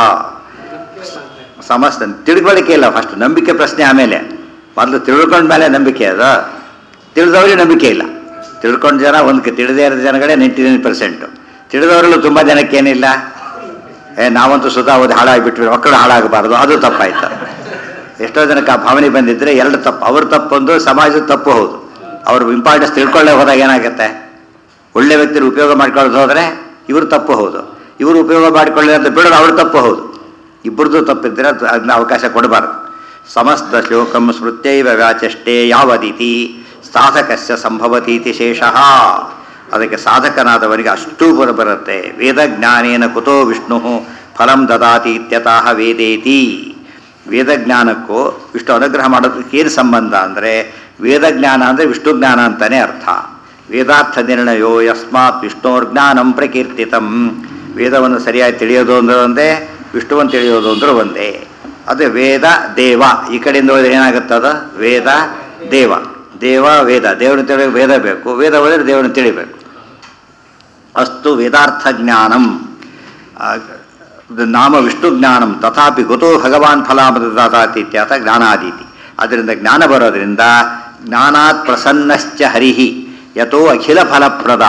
ಸಮಸ್ತ ತಿಳ್ಕೊಳ್ಳಿಕ್ಕೆ ಇಲ್ಲ ಫಸ್ಟ್ ನಂಬಿಕೆ ಪ್ರಶ್ನೆ ಆಮೇಲೆ ಮೊದಲು ತಿಳ್ಕೊಂಡ ಮೇಲೆ ನಂಬಿಕೆ ಅದು ತಿಳಿದವ್ರಿಗೆ ನಂಬಿಕೆ ಇಲ್ಲ ತಿಳ್ಕೊಂಡ ಜನ ಒಂದು ತಿಳಿದೇ ಇರೋ ಜನಗಳೇ ನೈಂಟಿ ನೈನ್ ಪರ್ಸೆಂಟು ತಿಳಿದವರಲ್ಲೂ ತುಂಬ ಜನಕ್ಕೆ ಏನಿಲ್ಲ ಏ ನಾವಂತೂ ಸುಧಾ ಓದಿ ಹಾಳಾಗಿಬಿಟ್ವಿ ಮಕ್ಕಳು ಹಾಳಾಗಬಾರ್ದು ಅದು ತಪ್ಪಾಯ್ತು ಎಷ್ಟೋ ಜನಕ್ಕೆ ಆ ಭಾವನೆ ಬಂದಿದ್ರೆ ಎರಡು ತಪ್ಪು ಅವ್ರ ತಪ್ಪೊಂದು ಸಮಾಜದ ತಪ್ಪು ಹೌದು ಅವ್ರ ಇಂಪಾರ್ಟೆನ್ಸ್ ತಿಳ್ಕೊಳ್ಳೇ ಹೋದಾಗ ಏನಾಗುತ್ತೆ ಒಳ್ಳೆ ವ್ಯಕ್ತಿನ ಉಪಯೋಗ ಮಾಡ್ಕೊಳ್ಳೋದು ಹೋದರೆ ಇವ್ರ ತಪ್ಪು ಹೌದು ಇವರು ಉಪಯೋಗ ಮಾಡಿಕೊಳ್ಳಿ ಅಂತ ಬಿಡೋದು ಅವ್ರ ತಪ್ಪು ಹೌದು ಇಬ್ಬರದ್ದು ತಪ್ಪಿದ್ರೆ ಅದು ಅದನ್ನ ಅವಕಾಶ ಕೊಡಬಾರ್ದು ಸಮಸ್ತ ಶ್ಲೋಕಂ ಸ್ಮೃತ್ಯೈವ ವ್ಯಾಚಷ್ಟೇ ಯಾವದಿತಿ ಸಾಧಕಸ್ಯ ಸಂಭವತೀತಿ ಶೇಷಃ ಅದಕ್ಕೆ ಸಾಧಕನಾದವನಿಗೆ ಅಷ್ಟೂ ಬರ ಬರುತ್ತೆ ವೇದಜ್ಞಾನೇನ ಕುತೋ ವಿಷ್ಣು ಫಲಂ ದದಾತಿ ಇತ್ಯತಃ ವೇದೇತಿ ವೇದಜ್ಞಾನಕ್ಕೂ ವಿಷ್ಣು ಅನುಗ್ರಹ ಮಾಡೋದಕ್ಕೆ ಏನು ಸಂಬಂಧ ಅಂದರೆ ವೇದಜ್ಞಾನ ಅಂದರೆ ವಿಷ್ಣು ಜ್ಞಾನ ಅಂತಲೇ ಅರ್ಥ ವೇದಾರ್ಥ ನಿರ್ಣಯೋ ಯಸ್ಮಾತ್ ವಿಷ್ಣೋರ್ಜ್ಞಾನಂ ಪ್ರಕೀರ್ತಿತಂ ವೇದವನ್ನು ಸರಿಯಾಗಿ ತಿಳಿಯೋದು ಅಂದ್ರೆ ಒಂದೇ ವಿಷ್ಣುವನ್ನು ತಿಳಿಯೋದು ಅಂದ್ರೆ ಒಂದೇ ಅದು ವೇದ ದೇವ ಈ ಕಡೆಯಿಂದ ಹೋದ್ರೆ ಏನಾಗುತ್ತದ ವೇದ ದೇವ ದೇವ ವೇದ ದೇವರನ್ನು ತಿಳಿಯೋಕೆ ವೇದ ಬೇಕು ವೇದ ಹೋದರೆ ದೇವರನ್ನು ತಿಳಿಬೇಕು ಅಸ್ತು ವೇದಾರ್ಥ ಜ್ಞಾನಂ ಆ, ಇದು ನಾಮ ವಿಷ್ಣು ಜ್ಞಾನಂ ತಥಾಪಿ ಗೊತ್ತೋ ಭಗವಾನ್ ಫಲಾಮದಾತಿ ಇತ್ಯಾತ ಜ್ಞಾನಾದೀತಿ ಅದರಿಂದ ಜ್ಞಾನ ಬರೋದ್ರಿಂದ ಜ್ಞಾನಾತ್ ಪ್ರಸನ್ನಶ್ಚ ಹರಿಹಿ ಯಥೋ ಅಖಿಲ ಫಲಪ್ರದ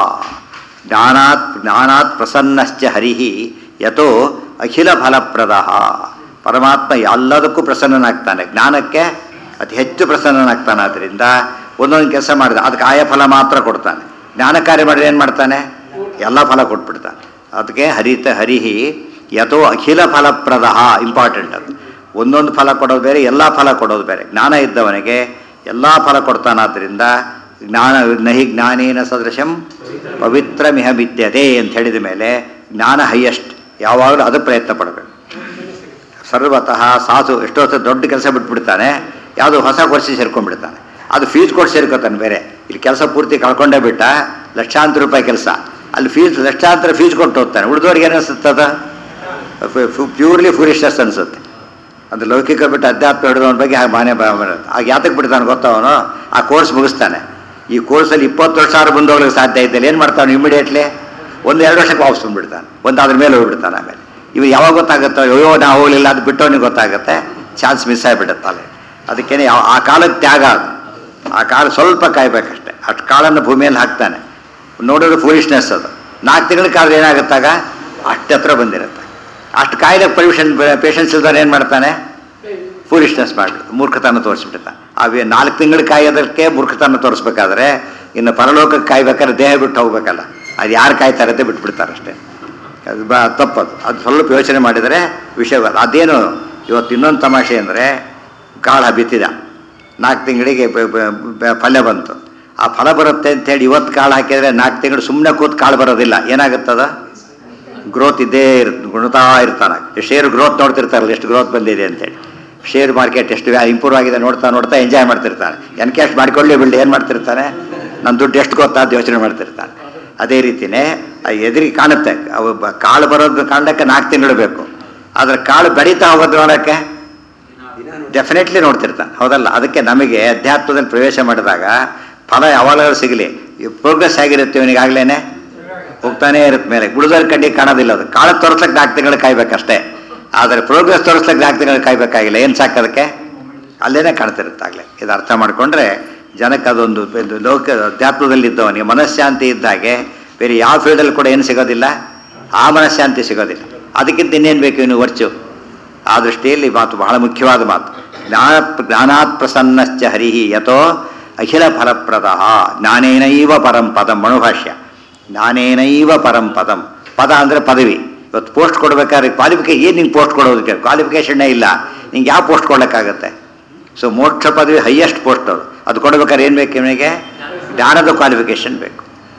ಜ್ಞಾನಾತ್ ಜ್ಞಾನಾತ್ ಪ್ರಸನ್ನಶ್ಚ ಹರಿಹಿ ಯಥೋ ಅಖಿಲ ಫಲಪ್ರದ ಪರಮಾತ್ಮ ಎಲ್ಲದಕ್ಕೂ ಪ್ರಸನ್ನನಾಗ್ತಾನೆ ಜ್ಞಾನಕ್ಕೆ ಅತಿ ಹೆಚ್ಚು ಪ್ರಸನ್ನನಾಗ್ತಾನೆ ಆದ್ದರಿಂದ ಒಂದೊಂದು ಕೆಲಸ ಮಾಡಿದ ಅದಕ್ಕೆ ಆಯ ಫಲ ಮಾತ್ರ ಕೊಡ್ತಾನೆ ಜ್ಞಾನ ಕಾರ್ಯ ಮಾಡಿದ್ರೆ ಏನು ಮಾಡ್ತಾನೆ ಎಲ್ಲ ಫಲ ಕೊಟ್ಬಿಡ್ತಾನೆ ಅದಕ್ಕೆ ಹರಿತ ಹರಿಹಿ ಯಥೋ ಅಖಿಲ ಫಲಪ್ರದ ಇಂಪಾರ್ಟೆಂಟ್ ಅದು ಒಂದೊಂದು ಫಲ ಕೊಡೋದು ಬೇರೆ ಎಲ್ಲ ಫಲ ಕೊಡೋದು ಬೇರೆ ಜ್ಞಾನ ಇದ್ದವನಿಗೆ ಎಲ್ಲ ಫಲ ಕೊಡ್ತಾನಾದ್ರಿಂದ ಜ್ಞಾನ ನಹಿ ಜ್ಞಾನೇನ ಸದೃಶಂ ಪವಿತ್ರ ಮಿಹ ಬಿದ್ಯತೆ ಅಂತ ಹೇಳಿದ ಮೇಲೆ ಜ್ಞಾನ ಹೈಯೆಸ್ಟ್ ಯಾವಾಗಲೂ ಅದು ಪ್ರಯತ್ನ ಪಡಬೇಕು ಸರ್ವತಃ ಸಾಧು ಎಷ್ಟೋ ಹೊತ್ತು ದೊಡ್ಡ ಕೆಲಸ ಬಿಟ್ಬಿಡ್ತಾನೆ ಯಾವುದೋ ಹೊಸ ಕೋರ್ಸಿ ಸೇರ್ಕೊಂಡ್ಬಿಡ್ತಾನೆ ಅದು ಫೀಸ್ ಕೊಟ್ಟು ಸೇರ್ಕೋತಾನೆ ಬೇರೆ ಇಲ್ಲಿ ಕೆಲಸ ಪೂರ್ತಿ ಕಳ್ಕೊಂಡೇ ಬಿಟ್ಟ ಲಕ್ಷಾಂತರ ರೂಪಾಯಿ ಕೆಲಸ ಅಲ್ಲಿ ಫೀಸ್ ಲಕ್ಷಾಂತರ ಫೀಸ್ ಕೊಟ್ಟು ಹೋಗ್ತಾನೆ ಉಳಿದವ್ರಿಗೆ ಏನು ಅನಿಸುತ್ತದ ಪ್ಯೂರ್ಲಿ ಫೂರಿಶ್ನೆಸ್ ಅನಿಸುತ್ತೆ ಅದು ಲೌಕಿಕ ಬಿಟ್ಟು ಅಧ್ಯಾತ್ಮ ಹಿಡಿದವನ ಬಗ್ಗೆ ಹಾಗೆ ಮಾನೇ ಬರುತ್ತೆ ಆಗ ಯಾತಕ್ಕೆ ಬಿಡ್ತಾನೆ ಗೊತ್ತವನು ಆ ಕೋರ್ಸ್ ಮುಗಿಸ್ತಾನೆ ಈ ಕೋರ್ಸಲ್ಲಿ ಇಪ್ಪತ್ತು ವರ್ಷ ಆದ್ರೂ ಮುಂದೆ ಹೋಗ್ಲಿಕ್ಕೆ ಸಾಧ್ಯ ಇದ್ದಲ್ಲಿ ಏನು ಮಾಡ್ತಾನೆ ಇಮಿಡಿಯೇಟ್ಲಿ ಒಂದು ಎರಡು ವರ್ಷಕ್ಕೆ ವಾಪಸ್ ಬಂದ್ಬಿಡ್ತಾನೆ ಒಂದು ಅದ್ರ ಮೇಲೆ ಹೋಗ್ಬಿಡ್ತಾನೆ ಆಮೇಲೆ ಇವು ಯಾವಾಗ ಗೊತ್ತಾಗುತ್ತೋ ಅಯ್ಯೋ ನಾವು ಹೋಗಲಿಲ್ಲ ಅದು ಬಿಟ್ಟವನಿಗೆ ಗೊತ್ತಾಗುತ್ತೆ ಚಾನ್ಸ್ ಮಿಸ್ ಆಗಿಬಿಡುತ್ತಲ್ಲ ಅದಕ್ಕೇನೆ ಯಾವ ಆ ಕಾಲಕ್ಕೆ ತ್ಯಾಗ ಅದು ಆ ಕಾಲ ಸ್ವಲ್ಪ ಕಾಯ್ಬೇಕಷ್ಟೆ ಅಷ್ಟು ಕಾಳನ್ನು ಭೂಮಿಯಲ್ಲಿ ಹಾಕ್ತಾನೆ ನೋಡಿದ್ರೆ ಫೂಲಿಶ್ನೆಸ್ ಅದು ನಾಲ್ಕು ತಿಂಗಳ ಕಾಲ ಏನಾಗುತ್ತಾಗ ಅಷ್ಟು ಹತ್ರ ಬಂದಿರುತ್ತೆ ಅಷ್ಟು ಕಾಯಿಲೆ ಪರ್ಮಿಷನ್ ಪೇಷನ್ಸ್ ಇಲ್ದಾರೆ ಏನು ಮಾಡ್ತಾನೆ ಫೂಲಿಶ್ನೆಸ್ ಮಾಡಿಬಿಡ್ತು ಮೂರ್ಖತನ ತೋರಿಸ್ಬಿಡ್ತಾನೆ ಅವೇ ನಾಲ್ಕು ತಿಂಗಳು ಕಾಯೋದಕ್ಕೆ ಮೂರ್ಖತನ ತೋರಿಸ್ಬೇಕಾದ್ರೆ ಇನ್ನು ಪರಲೋಕಕ್ಕೆ ಕಾಯ್ಬೇಕಾದ್ರೆ ದೇಹ ಬಿಟ್ಟು ಹೋಗ್ಬೇಕಲ್ಲ ಅದು ಯಾರು ಕಾಯ್ತಾರೆ ಅಂತ ಬಿಟ್ಬಿಡ್ತಾರೆ ಅಷ್ಟೇ ಅದು ಬ ತಪ್ಪದು ಅದು ಸ್ವಲ್ಪ ಯೋಚನೆ ಮಾಡಿದರೆ ವಿಷಯ ಬರ- ಅದೇನು ಇವತ್ತು ಇನ್ನೊಂದು ತಮಾಷೆ ಅಂದರೆ ಕಾಳು ಬಿತ್ತಿದ ನಾಲ್ಕು ತಿಂಗಳಿಗೆ ಬ- ಬ- ಬ- ಫಲ ಬಂತು ಆ ಫಲ ಬರುತ್ತೆ ಅಂತೇಳಿ ಇವತ್ತು ಕಾಳು ಹಾಕಿದರೆ ನಾಲ್ಕು ತಿಂಗಳು ಸುಮ್ಮನೆ ಕೂತು ಕಾಳು ಬರೋದಿಲ್ಲ ಏನಾಗುತ್ತದ ಗ್ರೋತ್ ಇದ್ದೇ ಇರುತ್ತೆ ಗುಣತಾ ಇರ್ತಾನೆ ಶೇರ್ ಗ್ರೋತ್ ನೋಡ್ತಿರ್ತಾರಲ್ಲ ಎಷ್ಟು ಗ್ರೋತ್ ಬಂದಿದೆ ಅಂತೇಳಿ ಶೇರ್ ಮಾರ್ಕೆಟ್ ಎಷ್ಟು ಇಂಪ್ರೂವ್ ಆಗಿದೆ ನೋಡ್ತಾ ನೋಡ್ತಾ ಎಂಜಾಯ್ ಮಾಡ್ತಿರ್ತಾನೆ ಎನ್ಕ್ಯಾಶ್ ಮಾಡ್ಕೊಳ್ಳಿ ಬಿಲ್ಡ್ ಏನು ಮಾಡ್ತಿರ್ತಾನೆ ನನ್ನ ದುಡ್ಡು ಎಷ್ಟು ಗೊತ್ತಾ ಅಂತ ಯೋಚನೆ ಮಾಡ್ತಿರ್ತಾನೆ ಅದೇ ರೀತಿಯೇ ಆ ಎದುರಿಗೆ ಕಾಣುತ್ತೆ ಅವು ಬ- ಕಾಳು ಬರೋದು ಕಾಣಕ್ಕೆ ನಾಲ್ಕು ತಿಂಗಳು ಬೇಕು ಆದರೆ ಕಾಳು ಬೆಳೀತಾ ಹೋಗೋದು ನೋಡೋಕ್ಕೆ ಡೆಫಿನೆಟ್ಲಿ ನೋಡ್ತಿರ್ತಾನೆ ಹೌದಲ್ಲ ಅದಕ್ಕೆ ನಮಗೆ ಅಧ್ಯಾತ್ಮದಲ್ಲಿ ಪ್ರವೇಶ ಮಾಡಿದಾಗ ಫಲ ಯಾವಾಗಲೂ ಸಿಗಲಿ ಪ್ರೋಗ್ರೆಸ್ ಆಗಿರುತ್ತೆ ಇವನಿಗಾಗ್ಲೇ ಹೋಗ್ತಾನೇ ಇರುತ್ತೆ ಮೇಲೆ ಗುಡಿದವ್ರ ಕಣ್ಣಿಗೆ ಕಾಣೋದಿಲ್ಲ ಅದು ಕಾಳು ತೋರಿಸ್ಲಿಕ್ಕೆ ನಾಲ್ಕು ತಿಂಗಳು ಕಾಯ್ಬೇಕಷ್ಟೇ ಆದರೆ ಪ್ರೋಗ್ರೆಸ್ ತೋರಿಸ್ಲಿಕ್ಕೆ ನಾಲ್ಕು ತಿಂಗಳು ಕಾಯ್ಬೇಕಾಗಿಲ್ಲ ಏನು ಸಾಕೋದಕ್ಕೆ ಅಲ್ಲೇನೆ ಕಾಣ್ತಿರುತ್ತಾಗಲೇ ಇದು ಅರ್ಥ ಮಾಡಿಕೊಂಡ್ರೆ ಜನಕ್ಕೆ ಅದೊಂದು ಒಂದು ಲೋಕ ಅಧ್ಯಾತ್ಮದಲ್ಲಿದ್ದವನಿಗೆ ಮನಃಶಾಂತಿ ಇದ್ದಾಗೆ ಬೇರೆ ಯಾವ ಫೀಲ್ಡಲ್ಲಿ ಕೂಡ ಏನು ಸಿಗೋದಿಲ್ಲ ಆ ಮನಃಶಾಂತಿ ಸಿಗೋದಿಲ್ಲ ಅದಕ್ಕಿಂತ ಇನ್ನೇನು ಬೇಕು ಇನ್ನು ವರ್ಚು ಆ ದೃಷ್ಟಿಯಲ್ಲಿ ಮಾತು ಬಹಳ ಮುಖ್ಯವಾದ ಮಾತು ಜ್ಞಾನ ಜ್ಞಾನಾತ್ ಪ್ರಸನ್ನಶ್ಚ ಹರಿಹಿ ಯಥೋ ಅಖಿಲ ಫಲಪ್ರದ ಜ್ಞಾನೇನೈವ ಪರಂ ಪದಂ ಮಣುಭಾಷ್ಯ ಜ್ಞಾನೇನೈವ ಪರಂ ಪದಂ ಪದ ಅಂದರೆ ಪದವಿ ಇವತ್ತು ಪೋಸ್ಟ್ ಕೊಡ್ಬೇಕಾದ್ರೆ ಕ್ವಾಲಿಫಿಕೇ ಏನು ನಿಂಗೆ ಪೋಸ್ಟ್ ಕೊಡೋದಕ್ಕೆ ಕ್ವಾಲಿಫಿಕೇಷನ್ನೇ ಇಲ್ಲ ನಿಂಗೆ ಯಾವ ಪೋಸ್ಟ್ ಕೊಡೋಕ್ಕಾಗತ್ತೆ ಸೊ ಮೋಕ್ಷ ಪದವಿ ಹೈಯೆಸ್ಟ್ ಪೋಸ್ಟ್ ಅದು ಅದು ಕೊಡ್ಬೇಕಾದ್ರೆ ಏನು ಬೇಕು ಇವನಿಗೆ ಜ್ಞಾನದ ಕ್ವಾಲಿಫಿಕೇಷನ್ ಬೇಕು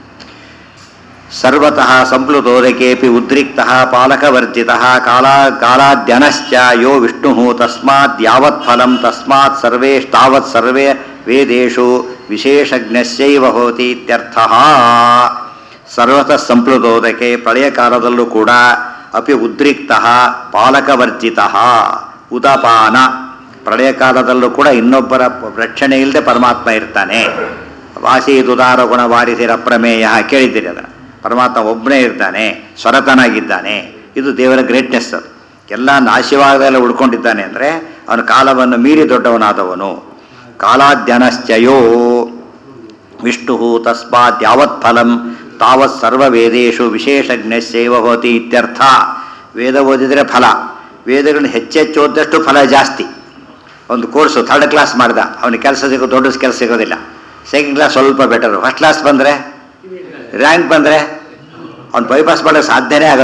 ಸರ್ವತಃ ಸಂಪ್ಲುತೋದಕೇಪಿ ಉದ್ರಿಕ್ತ ಪಾಲಕವರ್ಜಿತ ಕಾಲ ಕಾಲಾದ್ಯನಶ್ಚ ಯೋ ವಿಷ್ಣು ತಸ್ಮಾತ್ ಯಾವತ್ ಫಲಂ ತಸ್ಮಾತ್ ಸರ್ವೇಷ್ಟಾವತ್ ಸರ್ವೇ ವೇದೇಶು ವಿಶೇಷಜ್ಞಸ್ಯೈವ ಹೋತಿ ಇತ್ಯರ್ಥ ಸರ್ವತಃ ಸಂಪ್ಲುತೋದಕೆ ಪ್ರಳಯ ಕಾಲದಲ್ಲೂ ಕೂಡ ಅಪಿ ಉದ್ರಿಕ್ತ ಪಾಲಕವರ್ಜಿತ ಉದಪಾನ ಪ್ರಳಯ ಕಾಲದಲ್ಲೂ ಕೂಡ ಇನ್ನೊಬ್ಬರ ರಕ್ಷಣೆ ಇಲ್ಲದೆ ಪರಮಾತ್ಮ ಇರ್ತಾನೆ ವಾಸೀದುದಾರ ಗುಣ ವಾರಿಸಿರ ಪ್ರಮೇಯ ಕೇಳಿದ್ದೀರಿ ಅದನ್ನು ಪರಮಾತ್ಮ ಒಬ್ಬನೇ ಇರ್ತಾನೆ ಸ್ವರತನಾಗಿದ್ದಾನೆ ಇದು ದೇವರ ಗ್ರೇಟ್ನೆಸ್ ಅದು ಎಲ್ಲ ನಾಶವಾಗದೆಲ್ಲ ಉಳ್ಕೊಂಡಿದ್ದಾನೆ ಅಂದರೆ ಅವನು ಕಾಲವನ್ನು ಮೀರಿ ದೊಡ್ಡವನಾದವನು ಕಾಲಾದ್ಯನಶ್ಚಯೋ ವಿಷ್ಣು ತಸ್ಮಾತ್ ಯಾವತ್ ಫಲಂ ತಾವತ್ ಸರ್ವ ವೇದೇಶು ವಿಶೇಷಜ್ಞಸ್ಯೈವ ಹೋತಿ ಇತ್ಯರ್ಥ ವೇದ ಓದಿದರೆ ಫಲ ವೇದಗಳನ್ನು ಹೆಚ್ಚೆಚ್ಚು ಓದಿದಷ್ಟು ಫಲ ಜಾಸ್ತಿ ಒಂದು ಕೋರ್ಸು ಥರ್ಡ್ ಕ್ಲಾಸ್ ಮಾಡ್ದ ಅವನಿಗೆ ಕೆಲಸ ಸಿಗೋ ದೊಡ್ಡ ಕೆಲಸ ಸಿಗೋದಿಲ್ಲ ಸೆಕೆಂಡ್ ಕ್ಲಾಸ್ ಸ್ವಲ್ಪ ಬೆಟರು ಫಸ್ಟ್ ಕ್ಲಾಸ್ ಬಂದರೆ ರ್ಯಾಂಕ್ ಬಂದರೆ ಅವ್ನು ಬೈಪಾಸ್ ಮಾಡೋಕ್ಕೆ ಸಾಧ್ಯನೇ ಆಗೋದಿಲ್ಲ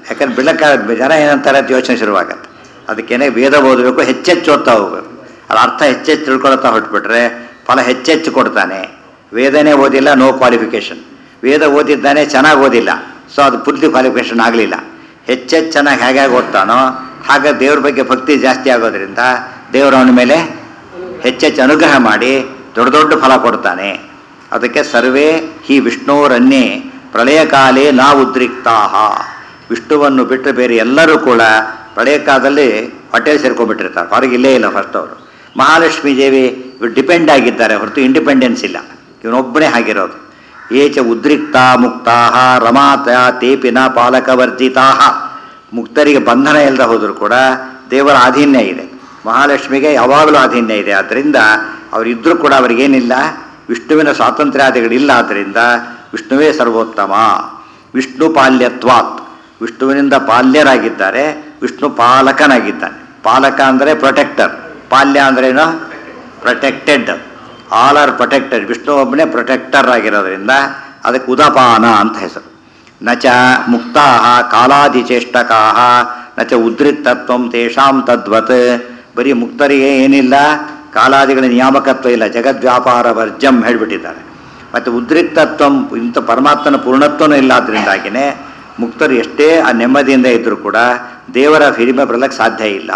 ಯಾಕಂದ್ರೆ ಬೆಳಕ ಜನ ಏನಂತಾರೆ ಅಂತ ಯೋಚನೆ ಶುರುವಾಗತ್ತೆ ಅದಕ್ಕೇನೆ ವೇದ ಓದಬೇಕು ಹೆಚ್ಚೆಚ್ಚು ಓದ್ತಾ ಹೋಗ್ಬೇಕು ಅದ್ರ ಅರ್ಥ ಹೆಚ್ಚೆಚ್ಚು ತಿಳ್ಕೊಳ್ತಾ ಹೊಟ್ಬಿಟ್ರೆ ಫಲ ಹೆಚ್ಚೆಚ್ಚು ಕೊಡ್ತಾನೆ ವೇದನೇ ಓದಿಲ್ಲ ನೋ ಕ್ವಾಲಿಫಿಕೇಶನ್ ವೇದ ಓದಿದ್ದಾನೆ ಚೆನ್ನಾಗಿ ಓದಿಲ್ಲ ಸೊ ಅದು ಪೂರ್ತಿ ಕ್ವಾಲಿಫಿಕೇಶನ್ ಆಗಲಿಲ್ಲ ಹೆಚ್ಚೆಚ್ಚು ಚೆನ್ನಾಗಿ ಹೇಗೆ ಓದ್ತಾನೋ ಹಾಗೆ ದೇವ್ರ ಬಗ್ಗೆ ಭಕ್ತಿ ಜಾಸ್ತಿ ಆಗೋದ್ರಿಂದ ದೇವರು ಅವನ ಮೇಲೆ ಹೆಚ್ಚೆಚ್ಚು ಅನುಗ್ರಹ ಮಾಡಿ ದೊಡ್ಡ ದೊಡ್ಡ ಫಲ ಕೊಡ್ತಾನೆ ಅದಕ್ಕೆ ಸರ್ವೇ ಹಿ ವಿಷ್ಣೋರನ್ನೇ ಪ್ರಳಯ ಕಾಲೇ ನಾ ಉದ್ರಿಕ್ತಾಹ ವಿಷ್ಣುವನ್ನು ಬಿಟ್ಟು ಬೇರೆ ಎಲ್ಲರೂ ಕೂಡ ಪ್ರಳಯ ಕಾಲದಲ್ಲಿ ಹೊಟ್ಟೆ ಸೇರ್ಕೊಂಡ್ಬಿಟ್ಟಿರ್ತಾರೆ ಹೊರಗೆ ಇಲ್ಲೇ ಇಲ್ಲ ಫಸ್ಟ್ ಅವರು ಮಹಾಲಕ್ಷ್ಮೀ ದೇವಿ ಇವ್ರು ಡಿಪೆಂಡ್ ಆಗಿದ್ದಾರೆ ಹೊರತು ಇಂಡಿಪೆಂಡೆನ್ಸ್ ಇಲ್ಲ ಇವನೊಬ್ಬನೇ ಆಗಿರೋದು ಏಚ ಉದ್ರಿಕ್ತಾ ಮುಕ್ತಾ ರಮಾತ ತೇಪಿನ ಪಾಲಕವರ್ಜಿತಾ ಮುಕ್ತರಿಗೆ ಬಂಧನ ಇಲ್ಲದೆ ಹೋದರೂ ಕೂಡ ದೇವರ ಆಧೀನ್ಯ ಇದೆ ಮಹಾಲಕ್ಷ್ಮಿಗೆ ಯಾವಾಗಲೂ ಆಧೀನ್ಯ ಇದೆ ಆದ್ದರಿಂದ ಅವರಿದ್ದರೂ ಕೂಡ ಅವರಿಗೇನಿಲ್ಲ ವಿಷ್ಣುವಿನ ಸ್ವಾತಂತ್ರ್ಯಾದಿಗಳಿಲ್ಲ ಆದ್ದರಿಂದ ವಿಷ್ಣುವೇ ಸರ್ವೋತ್ತಮ ವಿಷ್ಣು ಪಾಲ್ಯತ್ವಾತ್ ವಿಷ್ಣುವಿನಿಂದ ಪಾಲ್ಯರಾಗಿದ್ದಾರೆ ವಿಷ್ಣು ಪಾಲಕನಾಗಿದ್ದಾನೆ ಪಾಲಕ ಅಂದರೆ ಪ್ರೊಟೆಕ್ಟರ್ ಪಾಲ್ಯ ಅಂದ್ರೇನು protected all are protected Vishnu ಒಬ್ಬನೇ ಪ್ರೊಟೆಕ್ಟರ್ ಆಗಿರೋದ್ರಿಂದ ಅದಕ್ಕೆ ಉದಪಾನ ಅಂತ ಹೆಸರು ನಚ ಮುಕ್ತಾ ಕಾಲಾದಿಚೇಷ್ಟಕಾ ನಚ ಉದ್ರಿಕ್ತತ್ವ ತೇಷಾಂ ತದ್ವತ್ ಬರೀ ಮುಕ್ತರಿಗೆ ಏನಿಲ್ಲ ಕಾಲಾದಿಗಳ ನಿಯಾಮಕತ್ವ ಇಲ್ಲ ಜಗದ್ವ್ಯಾಪಾರ ವರ್ಜಂ ಹೇಳ್ಬಿಟ್ಟಿದ್ದಾರೆ ಮತ್ತು ಉದ್ರಿಕ್ತತ್ವ ಇಂಥ ಪರಮಾತ್ಮನ ಪೂರ್ಣತ್ವನೂ ಇಲ್ಲ ಆದ್ದರಿಂದಾಗಿಯೇ ಮುಕ್ತರು ಎಷ್ಟೇ ಆ ನೆಮ್ಮದಿಯಿಂದ ಇದ್ದರೂ ಕೂಡ ದೇವರ ಹಿರಿಮೆ ಬರಲಿಕ್ಕೆ ಸಾಧ್ಯ ಇಲ್ಲ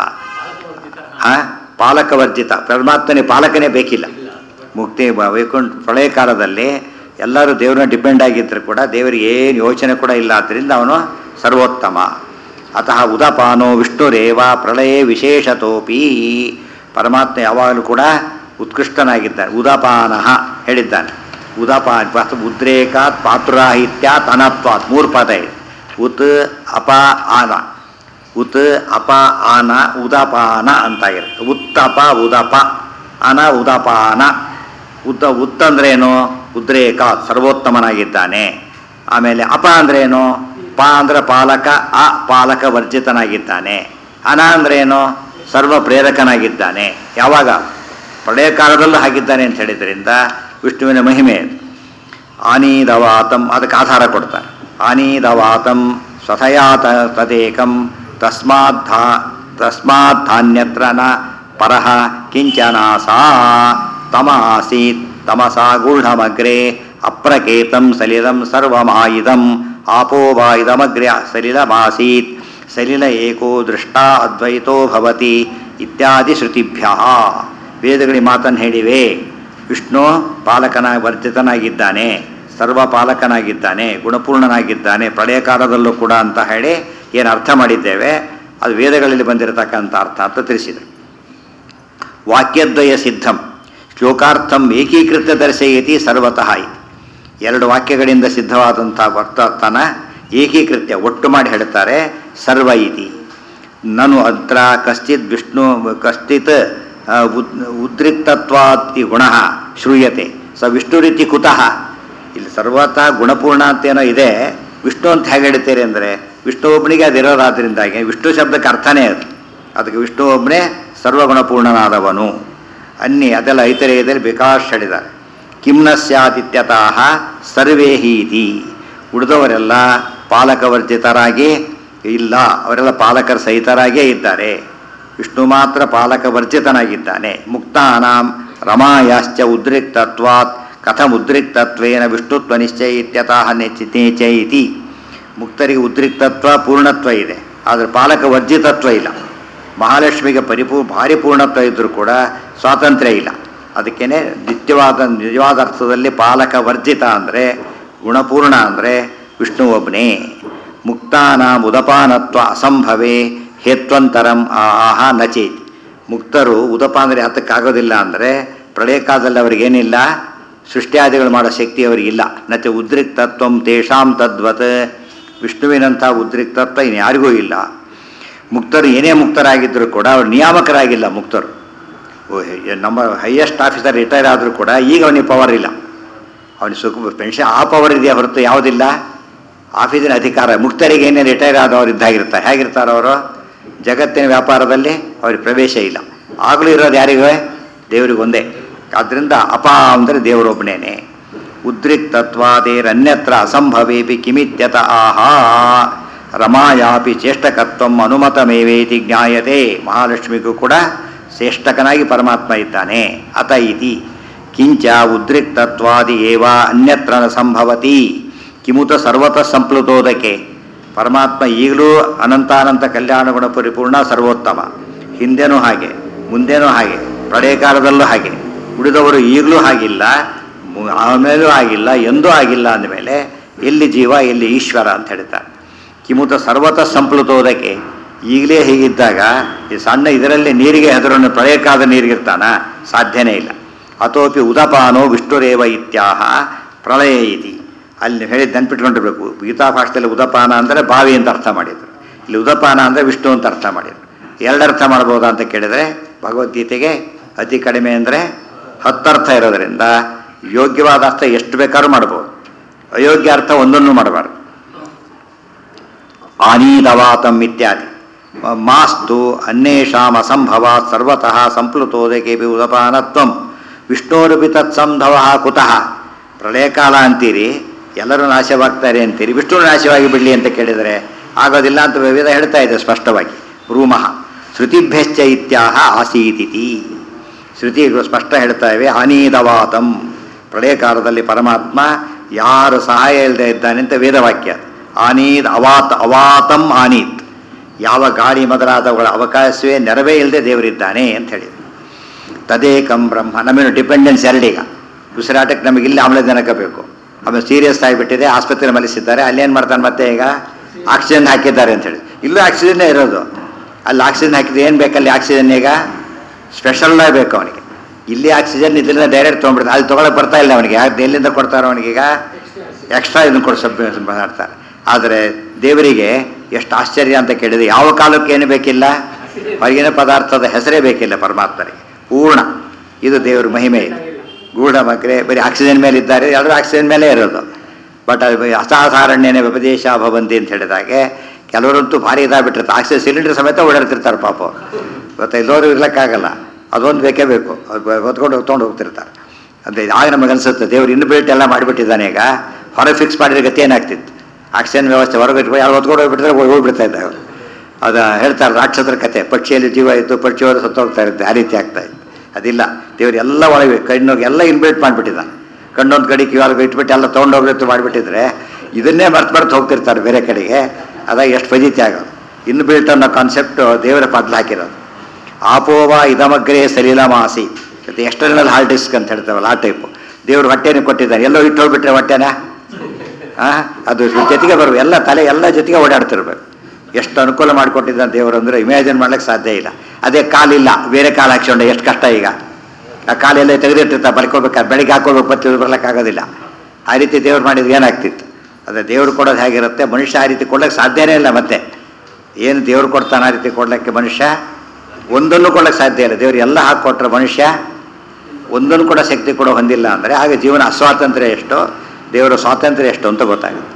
ಆ ಪಾಲಕವರ್ಜಿತ ಪರಮಾತ್ಮನೇ ಪಾಲಕನೇ ಬೇಕಿಲ್ಲ ಮುಕ್ತಿ ಬ- ವೈಕುಂಠ ಪ್ರಳಯ ಕಾಲದಲ್ಲಿ ಎಲ್ಲರೂ ದೇವರನ್ನ ಡಿಪೆಂಡ್ ಆಗಿದ್ದರೂ ಕೂಡ ದೇವರಿಗೆ ಏನು ಯೋಚನೆ ಕೂಡ ಇಲ್ಲ ಆದ್ದರಿಂದ ಅವನು ಸರ್ವೋತ್ತಮ ಅತಃ ಉದಪಾನೋ ವಿಷ್ಣುರೇವ ಪ್ರಳಯೇ ವಿಶೇಷತೋಪಿ ಪರಮಾತ್ಮ ಯಾವಾಗಲೂ ಕೂಡ ಉತ್ಕೃಷ್ಟನಾಗಿದ್ದಾನೆ ಉದಪಾನ ಹೇಳಿದ್ದಾನೆ ಉದಪಾನ ಪಾತ್ರ ಉದ್ರೇಕಾತ್ ಪಾತ್ರಾಹಿತ್ಯಾತ್ ಅನತ್ವಾತ್ ಮೂರು ಪದ ಇದೆ ಉತ್ ಅಪ ಆನ ಉತ್ ಅಪ ಆನ ಉದಪಾನ ಅಂತಾಗಿರುತ್ತೆ ಉತ್ತಪ ಉದಪ ಅನ ಉದಪಾನ ಉದ್ದ ಉತ್ ಅಂದ್ರೇನು ಉದ್ರೇಕ ಸರ್ವೋತ್ತಮನಾಗಿದ್ದಾನೆ ಆಮೇಲೆ ಅಪ ಅಂದ್ರೇನು ಪ ಅಂದ್ರೆ ಪಾಲಕ ಅ ಪಾಲಕ ವರ್ಜಿತನಾಗಿದ್ದಾನೆ ಅನ ಅಂದ್ರೇನು ಸರ್ವ ಪ್ರೇರಕನಾಗಿದ್ದಾನೆ ಯಾವಾಗ ಪ್ರಳಯ ಕಾಲದಲ್ಲೂ ಹಾಗಿದ್ದಾನೆ ಅಂತ ಹೇಳಿದ್ರಿಂದ ವಿಷ್ಣುವಿನ ಮಹಿಮೆ ಅದು. ಆನೀದವಾತಂ ಅದಕ್ಕೆ ಆಧಾರ ಕೊಡ್ತಾರೆ ಆನೀದವಾತಂ ಸ್ವಥಯಾತ ತದೇಕಂ ತಸ್ಮಾದ್ಧ ತಸ್ಮಾದ್ದಾನ್ಯತ್ರ ನ ಪರಃ ಕಿಂಚನಾಸಾ ತಮ ಆಸೀತ್ ತಮಸಾ ಗೂಢಮಗ್ರೆ ಅಪ್ರಕೇತಂ ಸಲಿಲಂ ಸರ್ವಮಾಯಿದಂ ಆಪೋ ವಾಯುದಮಗ್ರೆ ಸಲಿಲಮಾಸೀತ್ ಸಲಿಲ ಏಕೋ ದೃಷ್ಟ ಅದ್ವೈತೋ ಭವತಿ ಇತ್ಯಾದಿ ಶ್ರುತಿಭ್ಯ ವೇದಗಳಿಗೆ ಮಾತನ್ನು ಹೇಳಿವೆ ವಿಷ್ಣು ಪಾಲಕನ ವರ್ಜಿತನಾಗಿದ್ದಾನೆ ಸರ್ವ ಪಾಲಕನಾಗಿದ್ದಾನೆ ಗುಣಪೂರ್ಣನಾಗಿದ್ದಾನೆ ಪ್ರಳಯ ಕಾಲದಲ್ಲೂ ಕೂಡ ಅಂತ ಹೇಳಿ ಏನು ಅರ್ಥ ಮಾಡಿದ್ದೇವೆ ಅದು ವೇದಗಳಲ್ಲಿ ಬಂದಿರತಕ್ಕಂಥ ಅರ್ಥ ಅಂತ ತಿಳಿಸಿದರು ವಾಕ್ಯದ್ವಯ ಸಿದ್ಧಂ ಶ್ಲೋಕಾರ್ಥಂ ಏಕೀಕೃತ ದರ್ಶಯತಿ ಸರ್ವತಃ ಇತಿ ಎರಡು ವಾಕ್ಯಗಳಿಂದ ಸಿದ್ಧವಾದಂಥ ವರ್ತನ ಏಕೀಕೃತ್ಯ ಒಟ್ಟು ಮಾಡಿ ಹೇಳ್ತಾರೆ ಸರ್ವ ಇತಿ ನನು ಅತ್ರ ಕಶ್ಚಿತ್ ವಿಷ್ಣು ಕಶ್ಚಿತ್ ಆ, ಉದ್ ಉದ್ರಿಕ್ತತ್ವಾತಿ ಗುಣ ಶ್ರೂಯತೆ ಸ ವಿಷ್ಣು ರೀತಿ ಕುತಃ ಇಲ್ಲಿ ಸರ್ವತಃ ಗುಣಪೂರ್ಣ ಅಂತೇನೋ ಇದೆ ವಿಷ್ಣು ಅಂತ ಹೇಗೆ ಹೇಳ್ತೀರಿ ಅಂದರೆ ವಿಷ್ಣು ಒಬ್ಬನಿಗೆ ಅದು ಇರೋದಾದ್ರಿಂದಾಗಿ ವಿಷ್ಣು ಶಬ್ದಕ್ಕೆ ಅರ್ಥನೇ ಅದು ಅದಕ್ಕೆ ವಿಷ್ಣು ಒಬ್ಬನೇ ಸರ್ವಗುಣಪೂರ್ಣನಾದವನು ಅನ್ನಿ ಅದೆಲ್ಲ ಐತರೇಯದಲ್ಲಿ ಬೇಕಾಷ್ಟು ಹೇಳಿದ್ದಾರೆ ಕಿಮ್ನ ಸ್ಯಾದಿತ್ಯತಃ ಸರ್ವೇ ಹೀತಿ ಉಳಿದವರೆಲ್ಲ ಪಾಲಕವರ್ಜಿತರಾಗಿ ಇಲ್ಲ ಅವರೆಲ್ಲ ಪಾಲಕರ ಸಹಿತರಾಗೇ ಇದ್ದಾರೆ ವಿಷ್ಣು ಮಾತ್ರ ಪಾಲಕವರ್ಜಿತನಾಗಿದ್ದಾನೆ ಮುಕ್ತಾನಾಂ ರಮಾಯಾಶ್ಚ ಉದ್ರಿಕ್ತತ್ವಾತ್ ಕಥಂ ಉದ್ರಿಕ್ತತ್ವೇನ ವಿಷ್ಣುತ್ವ ನಿಶ್ಚಯ ಇತ್ಯತಃ ನೆಚ್ಚಿತೇಚ ಇತಿ ಮುಕ್ತರಿಗೆ ಉದ್ರಿಕ್ತತ್ವ ಪೂರ್ಣತ್ವ ಇದೆ ಆದರೆ ಪಾಲಕ ವರ್ಜಿತತ್ವ ಇಲ್ಲ ಮಹಾಲಕ್ಷ್ಮಿಗೆ ಪರಿಪೂ ಭಾರಿ ಪೂರ್ಣತ್ವ ಇದ್ದರೂ ಕೂಡ ಸ್ವಾತಂತ್ರ್ಯ ಇಲ್ಲ ಅದಕ್ಕೇನೆ ನಿತ್ಯವಾದ ನಿಜವಾದ ಅರ್ಥದಲ್ಲಿ ಪಾಲಕ ವರ್ಜಿತ ಅಂದರೆ ಗುಣಪೂರ್ಣ ಅಂದರೆ ವಿಷ್ಣು ಒಬ್ಬನೇ ಮುಕ್ತಾನ ಉದಪಾನತ್ವ ಅಸಂಭವೇ ಹೇತ್ವಂತರಂ ಆಹ ನಚೇತಿ ಮುಕ್ತರು ಉದಪ ಅಂದರೆ ಹತ್ತಕ್ಕಾಗೋದಿಲ್ಲ ಅಂದರೆ ಪ್ರಳಯ ಕಾಲದಲ್ಲಿ ಅವರಿಗೇನಿಲ್ಲ ಸೃಷ್ಟಿಯಾದಿಗಳು ಮಾಡೋ ಶಕ್ತಿ ಅವರಿಗಿಲ್ಲ ನಚ ಉದ್ರಿಕ್ತತ್ವಂ ತೇಷಾಂ ತದ್ವತ್ ವಿಷ್ಣುವಿನಂಥ ಉದ್ರಿಕ್ತತ್ವ ಇನ್ಯಾರಿಗೂ ಇಲ್ಲ ಮುಕ್ತರು ಏನೇ ಮುಕ್ತರಾಗಿದ್ದರೂ ಕೂಡ ಅವ್ರು ನಿಯಾಮಕರಾಗಿಲ್ಲ ಮುಕ್ತರು ಓ, ಹೆ- ನಮ್ಮ ಹೈಯೆಸ್ಟ್ ಆಫೀಸರ್ ರಿಟೈರ್ ಆದರೂ ಕೂಡ ಈಗ ಅವನಿಗೆ ಪವರ್ ಇಲ್ಲ ಅವನಿಗೆ ಸುಖ ಪೆನ್ಷನ್ ಆ ಪವರ್ ಇದೆಯಾ ಹೊರತು ಯಾವುದಿಲ್ಲ ಆಫೀಸಿನ ಅಧಿಕಾರ ಮುಕ್ತರಿಗೆ ಏನೇ ರಿಟೈರ್ ಆದವರು ಇದ್ದಾಗಿರ್ತಾರೆ ಹೇಗಿರ್ತಾರೆ ಅವರು ಜಗತ್ತಿನ ವ್ಯಾಪಾರದಲ್ಲಿ ಅವ್ರಿಗೆ ಪ್ರವೇಶ ಇಲ್ಲ ಆಗಲೂ ಇರೋದು ಯಾರಿಗೂ ದೇವರಿಗೆ ಒಂದೇ ಆದ್ದರಿಂದ ಅಪ ಅಂದರೆ ದೇವರೊಬ್ಬನೇನೆ ಉದ್ರಿಕ್ತತ್ವಾದೇರನ್ಯತ್ರ ಅಸಂಭವೇಪಿ ಕಿಮಿತ್ಯತ ಆಹಾ ರಮಾಯಾಪಿ ಚೇಷ್ಟಕತ್ವಂ ಅನುಮತಮೇವೇತಿ ಜ್ಞಾಯತೆ ಮಹಾಲಕ್ಷ್ಮಿಗೂ ಕೂಡ ಶ್ರೇಷ್ಠಕನಾಗಿ ಪರಮಾತ್ಮ ಇದ್ದಾನೆ ಅತ ಇತಿ ಕಿಂಚ ಉದ್ರಿಕ್ತತ್ವಾದಿ ಏವ ಅನ್ಯತ್ರ ನ ಸಂಭವತಿ ಕಿಮುತ ಸರ್ವತಃ ಸಂಪ್ಲುತೋದಕ್ಕೆ ಪರಮಾತ್ಮ ಈಗಲೂ ಅನಂತಾನಂತ ಕಲ್ಯಾಣ ಗುಣ ಪರಿಪೂರ್ಣ ಸರ್ವೋತ್ತಮ ಹಿಂದೆನೂ ಹಾಗೆ ಮುಂದೆನೂ ಹಾಗೆ ಪ್ರಳಯ ಕಾಲದಲ್ಲೂ ಹಾಗೆ ಉಳಿದವರು ಈಗಲೂ ಹಾಗಿಲ್ಲ ಮು- ಆಮೇಲೂ ಆಗಿಲ್ಲ ಎಂದೂ ಆಗಿಲ್ಲ ಅಂದಮೇಲೆ ಎಲ್ಲಿ ಜೀವ ಎಲ್ಲಿ ಈಶ್ವರ ಅಂತ ಹೇಳ್ತಾರೆ ಕಿಮುತ ಸರ್ವತಃ ಸಂಪ್ಲುತೋದಕ್ಕೆ ಈಗಲೇ ಹೀಗಿದ್ದಾಗ ಈ ಸಣ್ಣ ಇದರಲ್ಲಿ ನೀರಿಗೆ ಹೆದರನ್ನು ಪ್ರಳಯ ಕಾಲದ ನೀರಿಗಿರ್ತಾನ ಸಾಧ್ಯನೇ ಇಲ್ಲ ಅಥೋಪಿ ಉದಪಾನೋ ವಿಷ್ಣುರೇವ ಇತ್ಯಾಹ ಪ್ರಳಯ ಇತಿ ಅಲ್ಲಿ ಹೇಳಿ ನೆನ್ಪಿಟ್ಕೊಂಡಿರ್ಬೇಕು ಗೀತಾ ಭಾಷೆಯಲ್ಲಿ ಉದಪಾನ ಅಂದರೆ ಬಾವಿ ಅಂತ ಅರ್ಥ ಮಾಡಿದ್ರು ಇಲ್ಲಿ ಉದಪಾನ ಅಂದರೆ ವಿಷ್ಣು ಅಂತ ಅರ್ಥ ಮಾಡಿದ್ರು ಎರಡರ್ಥ ಮಾಡ್ಬೋದಾ ಅಂತ ಕೇಳಿದರೆ ಭಗವದ್ಗೀತೆಗೆ ಅತಿ ಕಡಿಮೆ ಅಂದರೆ ಹತ್ತರ್ಥ ಇರೋದರಿಂದ ಯೋಗ್ಯವಾದ ಅರ್ಥ ಎಷ್ಟು ಬೇಕಾದ್ರೂ ಮಾಡ್ಬೋದು ಅಯೋಗ್ಯ ಅರ್ಥ ಒಂದನ್ನು ಮಾಡಬಾರ್ದು ಆನೀದವಾತಂ ಇತ್ಯಾದಿ ಮ- ಮಾಸ್ತು ಅನ್ಯೇಷಾಂ ಅಸಂಭವಾತ್ ಸರ್ವತಃ ಸಂಪ್ಲುತೋದಕೆಪಿ ಉದಪಾನತ್ವಂ ವಿಷ್ಣೋರಪಿ ತತ್ಸಂಧವ ಕುತಃ ಪ್ರಳಯ ಕಾಲ ಅಂತೀರಿ ಎಲ್ಲರೂ ನಾಶವಾಗ್ತಾರೆ ಅಂತೀರಿ ವಿಷ್ಣು ನಾಶವಾಗಿ ಬಿಡಲಿ ಅಂತ ಕೇಳಿದರೆ ಆಗೋದಿಲ್ಲ ಅಂತ ವೇದ ಹೇಳ್ತಾ ಇದೆ ಸ್ಪಷ್ಟವಾಗಿ ರೂಮಃ ಶ್ರುತಿಭ್ಯಶ್ಚ ಇತ್ಯಾಹ ಆಸೀತಿತಿ ಶ್ರುತಿಗಳು ಸ್ಪಷ್ಟ ಹೇಳ್ತಾ ಇವೆ ಅನೀದವಾತಂ ಪ್ರಳಯ ಕಾಲದಲ್ಲಿ ಪರಮಾತ್ಮ ಯಾರು ಸಹಾಯ ಇಲ್ಲದೆ ಇದ್ದಾನೆ ಅಂತ ವೇದವಾಕ್ಯ ಆನೀದ್ ಅವಾತ್ ಅವಾತಂ ಆನೀತ್ ಯಾವ ಗಾಳಿ ಮೊದಲಾದವುಗಳ ಅವಕಾಶವೇ ನೆರವೇ ಇಲ್ಲದೆ ದೇವರಿದ್ದಾನೆ ಅಂತ ಹೇಳಿದ್ರು ತದೇಕಂ ಬ್ರಹ್ಮ ನಮೇನು ಡಿಪೆಂಡೆನ್ಸ್ ಎರಡೀಗ ಉಸಿರಾಟಕ್ಕೆ ನಮಗೆ ಇಲ್ಲಿ ಆಮ್ಲಜನಕ ಬೇಕು ಆಮೇಲೆ ಸೀರಿಯಸ್ ಆಗಿಬಿಟ್ಟಿದೆ ಆಸ್ಪತ್ರೆ ಮಲಿಸಿದ್ದಾರೆ ಅಲ್ಲೇನು ಮಾಡ್ತಾನೆ ಮತ್ತೆ ಈಗ ಆಕ್ಸಿಜನ್ ಹಾಕಿದ್ದಾರೆ ಅಂತ ಹೇಳಿ ಇಲ್ಲೂ ಆಕ್ಸಿಜನ್ನೇ ಇರೋದು ಅಲ್ಲಿ ಆಕ್ಸಿಜನ್ ಹಾಕಿದ್ರೆ ಏನು ಬೇಕಲ್ಲಿ ಆಕ್ಸಿಜನ್ ಈಗ ಸ್ಪೆಷಲ್ಲಾಗಿ ಬೇಕು ಅವನಿಗೆ ಇಲ್ಲಿ ಆಕ್ಸಿಜನ್ ಇದರಿಂದ ಡೈರೆಕ್ಟ್ ತೊಗೊಂಡ್ಬಿಡ್ತಾರೆ ಅಲ್ಲಿ ತೊಗೊಳಕ್ಕೆ ಬರ್ತಾ ಇಲ್ಲ ಅವನಿಗೆ ಯಾಕೆ ಎಲ್ಲಿಂದ ಕೊಡ್ತಾರೋ ಅವನಿಗೀಗ ಎಕ್ಸ್ಟ್ರಾ ಇದನ್ನು ಕೊಡಿ ಸಬ್ ಮಾಡ್ತಾರೆ ಆದರೆ ದೇವರಿಗೆ ಎಷ್ಟು ಆಶ್ಚರ್ಯ ಅಂತ ಕೇಳಿದ್ರೆ ಯಾವ ಕಾಲಕ್ಕೆ ಏನು ಬೇಕಿಲ್ಲ ಹೊರಗಿನ ಪದಾರ್ಥದ ಹೆಸರೇ ಬೇಕಿಲ್ಲ ಪರಮಾತ್ಮನಿಗೆ ಪೂರ್ಣ ಇದು ದೇವರ ಮಹಿಮೆ ಇದು ಗೂಢ ಮಗ್ರೆ ಬರೀ ಆಕ್ಸಿಜನ್ ಮೇಲೆ ಇದ್ದಾರೆ ಎಲ್ಲರೂ ಆಕ್ಸಿಜನ್ ಮೇಲೆ ಇರೋದು ಬಟ್ ಅದು ಅಸಾಧಾರಣ್ಯನೇ ವ್ಯಪದೇಶ ಭವಂತಿ ಅಂತ ಹೇಳಿದಾಗೆ ಕೆಲವರಂತೂ ಭಾರಿ ಇದಾಗ್ಬಿಟ್ಟಿರ್ತಾರೆ ಆಕ್ಸಿಜನ್ ಸಿಲಿಂಡರ್ ಸಮೇತ ಓಡಾಡ್ತಿರ್ತಾರೆ ಪಾಪ ಅವ್ರು. ಗೊತ್ತಾ ಇಲ್ಲೋರು ಇರ್ಲಿಕ್ಕಾಗಲ್ಲ ಅದೊಂದು ಬೇಕೇ ಬೇಕು ಅದು ಹೊತ್ಕೊಂಡು ತೊಗೊಂಡು ಹೋಗ್ತಿರ್ತಾರೆ ಅದೇ ಆಗ ನಮಗೆ ಅನ್ಸುತ್ತೆ ದೇವ್ರು ಇನ್ನು ಬಿಲ್ಟ್ ಎಲ್ಲ ಮಾಡಿಬಿಟ್ಟಿದ್ದಾನೆ ಈಗ ಹೊರಗೆ ಫಿಕ್ಸ್ ಮಾಡಿದ್ರೆ ಗತಿ ಏನಾಗ್ತಿತ್ತು ಆಕ್ಸಿಜನ್ ವ್ಯವಸ್ಥೆ ಹೊರಗೆ ಇಟ್ಕೊಂಡು ಯಾರು ಹೊತ್ಕೊಂಡು ಹೋಗ್ಬಿಟ್ಟಿದ್ರೆ ಹೋಗ್ಬಿಡ್ತಾ ಇದ್ದ ಅವರು ಅದು ಹೇಳ್ತಾರೆ ರಾಕ್ಷಸರ ಕತೆ ಪಕ್ಷಿಯಲ್ಲಿ ಜೀವ ಇತ್ತು ಪಕ್ಷಿಯವರು ಸತ್ತೋಗ್ತಾ ಇರುತ್ತೆ ಆ ರೀತಿ ಆಗ್ತಾ ಇತ್ತು ಅದಿಲ್ಲ ದೇವ್ರು ಎಲ್ಲ ಒಳಗೆ ಕಣ್ಣೋಗಿ ಎಲ್ಲ ಇನ್ಬಿಲ್ಟ್ ಮಾಡಿಬಿಟ್ಟಿದ್ದಾನೆ ಕಣ್ಣೊಂದು ಕಡೆ ಕಿವಾಲ್ಗೆ ಇಟ್ಬಿಟ್ಟು ಎಲ್ಲ ತೊಗೊಂಡೋಗ್ಬಿಟ್ಟು ಮಾಡಿಬಿಟ್ಟಿದ್ರೆ ಇದನ್ನೇ ಮರ್ತು ಮರ್ತು ಹೋಗ್ತಿರ್ತಾರೆ ಬೇರೆ ಕಡೆಗೆ ಅದಾಗ ಎಷ್ಟು ಫಜಿತಿ ಆಗೋದು ಇನ್ನು ಬಿಲ್ಟ್ ಅನ್ನೋ ಕಾನ್ಸೆಪ್ಟು ದೇವರ ಪದ್ಲು ಹಾಕಿರೋದು ಆಪೋವ ಇದಮಗ್ರೇ ಸಲೀಲ ಮಾಸಿ ಮತ್ತು ಎಕ್ಸ್ಟರ್ನಲ್ ಹಾರ್ಡ್ ಡಿಸ್ಕ್ ಅಂತ ಹೇಳ್ತಾವಲ್ಲ ಆ ಟೈಪು ದೇವ್ರು ಹೊಟ್ಟೆನೇ ಕೊಟ್ಟಿದ್ದಾನೆ ಎಲ್ಲೋ ಇಟ್ಟು ಹೋಗ್ಬಿಟ್ರೆ ಹೊಟ್ಟೆನ ಆ, ಅದು ಜೊತೆಗೆ ಬರಬೇಕು ಎಲ್ಲ ತಲೆ ಎಲ್ಲ ಜೊತೆಗೆ ಓಡಾಡ್ತಿರ್ಬೇಕು ಎಷ್ಟು ಅನುಕೂಲ ಮಾಡಿಕೊಟ್ಟಿದ್ದಾನೆ ದೇವರು ಅಂದರೆ ಇಮ್ಯಾಜಿನ್ ಮಾಡ್ಲಿಕ್ಕೆ ಸಾಧ್ಯ ಇಲ್ಲ ಅದೇ ಕಾಲಿಲ್ಲ ಬೇರೆ ಕಾಲು ಹಾಕ್ಸ್ಕೊಂಡೆ ಎಷ್ಟು ಕಷ್ಟ ಈಗ ಆ ಕಾಲೆಲ್ಲ ತೆಗೆದಿಟ್ಟಿರ್ತಾರೆ ಬರ್ಕೋಬೇಕಾದ್ರೆ ಬೆಳಿಗ್ಗೆ ಹಾಕೋಬೇಕು ಬತ್ತಿದ್ರು ಬರ್ಲಿಕ್ಕಾಗೋದಿಲ್ಲ ಆ ರೀತಿ ದೇವ್ರು ಮಾಡಿದ್ರೆ ಏನಾಗ್ತಿತ್ತು ಅದೇ ದೇವ್ರು ಕೊಡೋದು ಹೇಗಿರುತ್ತೆ ಮನುಷ್ಯ ಆ ರೀತಿ ಕೊಡ್ಲಿಕ್ಕೆ ಸಾಧ್ಯನೇ ಇಲ್ಲ ಮತ್ತೆ ಏನು ದೇವ್ರು ಕೊಡ್ತಾನೆ ಆ ರೀತಿ ಕೊಡ್ಲಿಕ್ಕೆ ಮನುಷ್ಯ ಒಂದನ್ನು ಕೊಡ್ಲಿಕ್ಕೆ ಸಾಧ್ಯ ಇಲ್ಲ ದೇವ್ರು ಎಲ್ಲ ಹಾಕಿಕೊಟ್ರೆ ಮನುಷ್ಯ ಒಂದನ್ನು ಕೂಡ ಶಕ್ತಿ ಕೂಡ ಹೊಂದಿಲ್ಲ ಅಂದರೆ ಆಗ ಜೀವನ ಅಸ್ವಾತಂತ್ರ್ಯ ಎಷ್ಟು ದೇವರ ಸ್ವಾತಂತ್ರ್ಯ ಎಷ್ಟು ಅಂತ ಗೊತ್ತಾಗುತ್ತೆ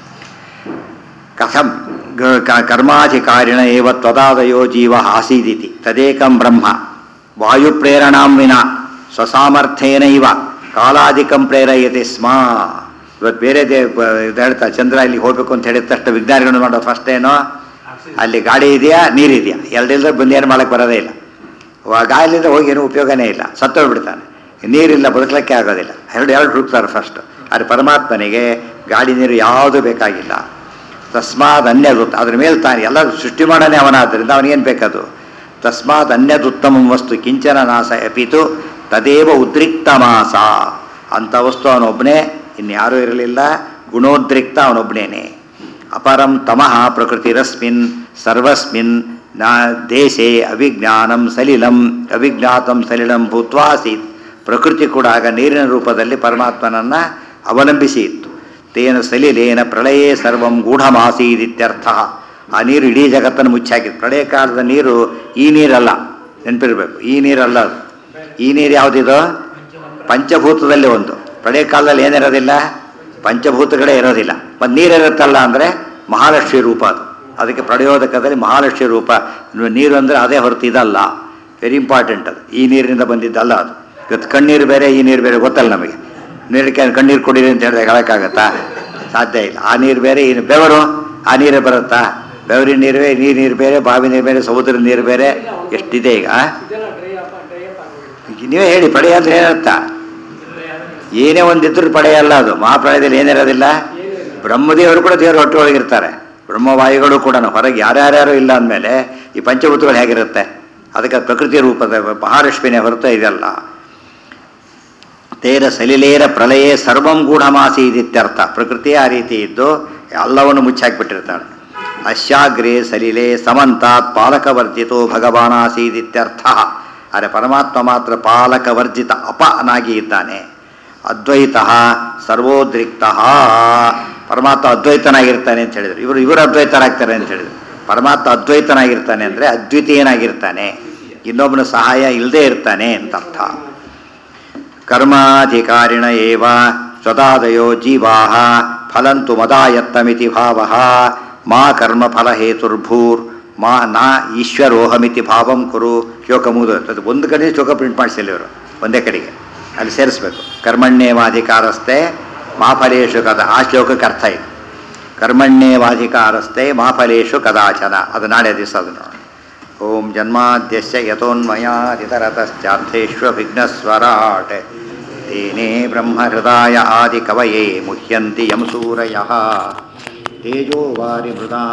ಕಥಂ ಗ- ಕ- ಕರ್ಮಾಧಿಕಾರಿಣ ಏವ ತ್ವದಾದಯೋ ಜೀವ ಆಸೀದಿತಿ ತದೇಕಂ ಬ್ರಹ್ಮ ವಾಯುಪ್ರೇರಣಾಂ ವಿನ ಸ್ವಸಾಮರ್ಥ್ಯೇನ ಇವ ಕಾಲಾಧಿಕಂ ಪ್ರೇರಯತೆ ಸ್ಮ ಇವತ್ತು ಬೇರೆ ದೇ ಬ- ಇದು ಹೇಳ್ತಾ ಚಂದ್ರ ಇಲ್ಲಿ ಹೋಗ್ಬೇಕು ಅಂತ ಹೇಳಿದ ತಕ್ಷಣ ವಿಜ್ಞಾನಿಗಳು ಮಾಡೋದು ಫಸ್ಟ್ ಏನೋ ಅಲ್ಲಿ ಗಾಡಿ ಇದೆಯಾ ನೀರಿದೆಯಾ ಎರಡಿಲ್ಲದೆ ಬಂದು ಏನು ಮಾಡಕ್ಕೆ ಬರೋದೇ ಇಲ್ಲ ವ- ಗಾಳಿಲಿಂದ ಹೋಗಿ ಏನೂ ಉಪಯೋಗನೇ ಇಲ್ಲ ಸತ್ತೋಗ್ಬಿಡ್ತಾನೆ ನೀರಿಲ್ಲ ಬದುಕಲಿಕ್ಕೆ ಆಗೋದಿಲ್ಲ ಎರಡು ಎರಡು ಹುಡುಕ್ತಾರೆ ಫಸ್ಟ್ ಆದರೆ ಪರಮಾತ್ಮನಿಗೆ ಗಾಳಿ ನೀರು ಯಾವುದೂ ಬೇಕಾಗಿಲ್ಲ ತಸ್ಮಾತ್ ಅನ್ಯದುತ್ ಅದ್ರ ಮೇಲೆ ತಾನು ಎಲ್ಲ ಸೃಷ್ಟಿ ಮಾಡೋನೇ ಅವನಾದ್ದರಿಂದ ಅವನಿಗೇನು ಬೇಕದು ತಸ್ಮಾತ್ ಅನ್ಯದುತ್ತಮ ವಸ್ತು ಕಿಂಚನ ನಾಶ ಅಪಿತು ತದೇವ ಉದ್ರಿಕ್ತ ಮಾಸ ಅಂಥ ವಸ್ತು ಅವನೊಬ್ಬನೇ ಇನ್ಯಾರೂ ಇರಲಿಲ್ಲ ಗುಣೋದ್ರಿಕ್ತ ಅವನೊಬ್ಬನೇನೆ ಅಪರಂ ತಮಃ ಪ್ರಕೃತಿರಸ್ಮಿನ್ ಸರ್ವಸ್ಮಿನ್ ನಾ ದೇಶೆ ಅವಿಜ್ಞಾನಂ ಸಲಿಲಂ ಅವಿಜ್ಞಾತಂ ಸಲಿಲಂ ಭೂತ್ವಾಸೀತ್ ಪ್ರಕೃತಿ ಕೂಡ ಆಗ ನೀರಿನ ರೂಪದಲ್ಲಿ ಪರಮಾತ್ಮನನ್ನು ಅವಲಂಬಿಸಿ ಇತ್ತು ತೇನ ಸಲಿಲೇನ ಪ್ರಳಯೇ ಸರ್ವಂ ಗೂಢಮಾಸೀದಿತ್ಯರ್ಥ ಆ ನೀರು ಇಡೀ ಜಗತ್ತನ್ನು ಮುಚ್ಚಾಕಿತ್ತು ಪ್ರಳಯ ಕಾಲದ ನೀರು ಈ ನೀರಲ್ಲ ನೆನಪಿರಬೇಕು ಈ ನೀರಲ್ಲ ಅದು ಈ ನೀರು ಯಾವುದಿದೋ ಪಂಚಭೂತದಲ್ಲಿ ಒಂದು ಪ್ರಳಯ ಕಾಲದಲ್ಲಿ ಏನಿರೋದಿಲ್ಲ ಪಂಚಭೂತಗಳೇ ಇರೋದಿಲ್ಲ ಮತ್ತು ನೀರಿರುತ್ತಲ್ಲ ಅಂದರೆ ಮಹಾಲಕ್ಷ್ಮಿ ರೂಪ ಅದು ಅದಕ್ಕೆ ಪ್ರಳಯೋದಕದಲ್ಲಿ ಮಹಾಲಕ್ಷ್ಮಿ ರೂಪ ನೀರು ಅಂದರೆ ಅದೇ ಹೊರತು ಇದಲ್ಲ ವೆರಿ ಇಂಪಾರ್ಟೆಂಟ್ ಅದು ಈ ನೀರಿನಿಂದ ಬಂದಿದ್ದಲ್ಲ ಅದು ಇವತ್ತು ಕಣ್ಣೀರು ಬೇರೆ ಈ ನೀರು ಬೇರೆ ಗೊತ್ತಲ್ಲ ನಮಗೆ ನೀರಿಗೆ ಕಣ್ಣೀರು ಕುಡೀರಿ ಅಂತ ಹೇಳಿದ್ರೆ ಹೇಳೋಕ್ಕಾಗತ್ತಾ ಸಾಧ್ಯ ಇಲ್ಲ ಆ ನೀರು ಬೇರೆ ಈ ಬೆವರು ಆ ನೀರೇ ಬರುತ್ತಾ ಬೆವರಿನ ನೀರು ಬೇರೆ ನೀರು ನೀರು ಬೇರೆ ಬಾವಿ ನೀರು ಬೇರೆ ಸಮುದ್ರ ನೀರು ಬೇರೆ ಎಷ್ಟಿದೆ ಈಗ ಆ? ಇದೆಲ್ಲ ಡ್ರೈ ಅಪ್ ಡ್ರೈ ಅಪ್ ಆಗೋಗಿದೆ ನೀವೇ ಹೇಳಿ ಪಡೆಯ ಅಂದ್ರೆ ಏನರ್ಥ ಏನೇ ಒಂದಿದ್ರು ಪಡೆಯಲ್ಲ ಅದು ಮಹಾಪ್ರಾಯದಲ್ಲಿ ಏನಿರೋದಿಲ್ಲ ಬ್ರಹ್ಮದೇವರು ಕೂಡ ದೇವರು ಹೊಟ್ಟೆ ಒಳಗಿರ್ತಾರೆ ಬ್ರಹ್ಮವಾಯುಗಳು ಕೂಡ ಹೊರಗೆ ಯಾರ್ಯಾರ್ಯಾರು ಇಲ್ಲ ಅಂದಮೇಲೆ ಈ ಪಂಚಭೂತಗಳು ಹೇಗಿರುತ್ತೆ ಅದಕ್ಕೆ ಪ್ರಕೃತಿ ರೂಪದ ಮಹಾಲಕ್ಷ್ಮಿನೇ ಹೊರತು ಇದೆಲ್ಲ ತೇರ ಸಲಿಲೇರ ಪ್ರಳಯೇ ಸರ್ವಂ ಗೂಢಮಾಸಿ ಇದಿತ್ಯರ್ಥ ಪ್ರಕೃತಿ ಆ ರೀತಿ ಇದ್ದು ಎಲ್ಲವನ್ನು ಮುಚ್ಚಾಕ್ಬಿಟ್ಟಿರ್ತಾಳೆ ಅಶ್ಯಾಗ್ರೇ ಸಲಿಲೆ ಸಮಂತಾತ್ ಪಾಲಕವರ್ಜಿತೋ ಭಗವಾನಾಸೀದಿತ್ಯರ್ಥ ಆದರೆ ಪರಮಾತ್ಮ ಮಾತ್ರ ಪಾಲಕವರ್ಜಿತ ಅಪನಾಗಿ ಇದ್ದಾನೆ ಅದ್ವೈತ ಸರ್ವೋದ್ರಿಕ್ತ ಪರಮಾತ್ಮ ಅದ್ವೈತನಾಗಿರ್ತಾನೆ ಅಂತ ಹೇಳಿದ್ರು ಇವರು ಇವರು ಅದ್ವೈತರಾಗ್ತಾರೆ ಅಂತ ಹೇಳಿದ್ರು ಪರಮಾತ್ಮ ಅದ್ವೈತನಾಗಿರ್ತಾನೆ ಅಂದರೆ ಅದ್ವಿತೀಯನಾಗಿರ್ತಾನೆ ಇನ್ನೊಬ್ಬನ ಸಹಾಯ ಇಲ್ಲದೆ ಇರ್ತಾನೆ ಅಂತ ಅರ್ಥ ಕರ್ಮಾಧಿಕಾರಿಣ ಏವ ಸ್ವದಾದಯೋ ಜೀವಾ ಫಲಂತು ಮದಾಯತ್ತಮಿತಿ ಭಾವ ಮಾ ಕರ್ಮಫಲ ಹೇತುರ್ಭೂರ್ ಮಾ ನಾ ಈಶ್ವರೋಹಮಿತಿ ಭಾವಂ ಕುರು ಶ್ಲೋಕ ಮುಗಿದು ಅದು ಒಂದು ಕಡೆ ಶ್ಲೋಕ ಪ್ರಿಂಟ್ ಮಾಡಿಸಿಲ್ಲ ಇವರು ಒಂದೇ ಕಡೆಗೆ ಅಲ್ಲಿ ಸೇರಿಸ್ಬೇಕು ಕರ್ಮಣ್ಯೇವಾಧಿಕಾರಸ್ಥೆ ಮಾಫಲೇಶು ಕದ ಆ ಶ್ಲೋಕಕ್ಕೆ ಅರ್ಥ ಇದೆ ಕರ್ಮಣ್ಯೇವಾಧಿಕಾರಸ್ಥೆ ಮಾಫಲೇಶು ಕದಾಚನ ಅದು ನಾಳೆ ದಿವಸ ಅದು ನೋಡಿ ಓಂ ಜನ್ಮಾದ್ಯಸ್ಯ ಯತೋನ್ಮಯಾದಿತರತಶ್ಚಾರ್ಥೇष्वभिघ्नस्वराट् तेने ब्रह्महृदाय आदिकवये मुह्यन्ति यं सूरयः तेजो वारिमृदा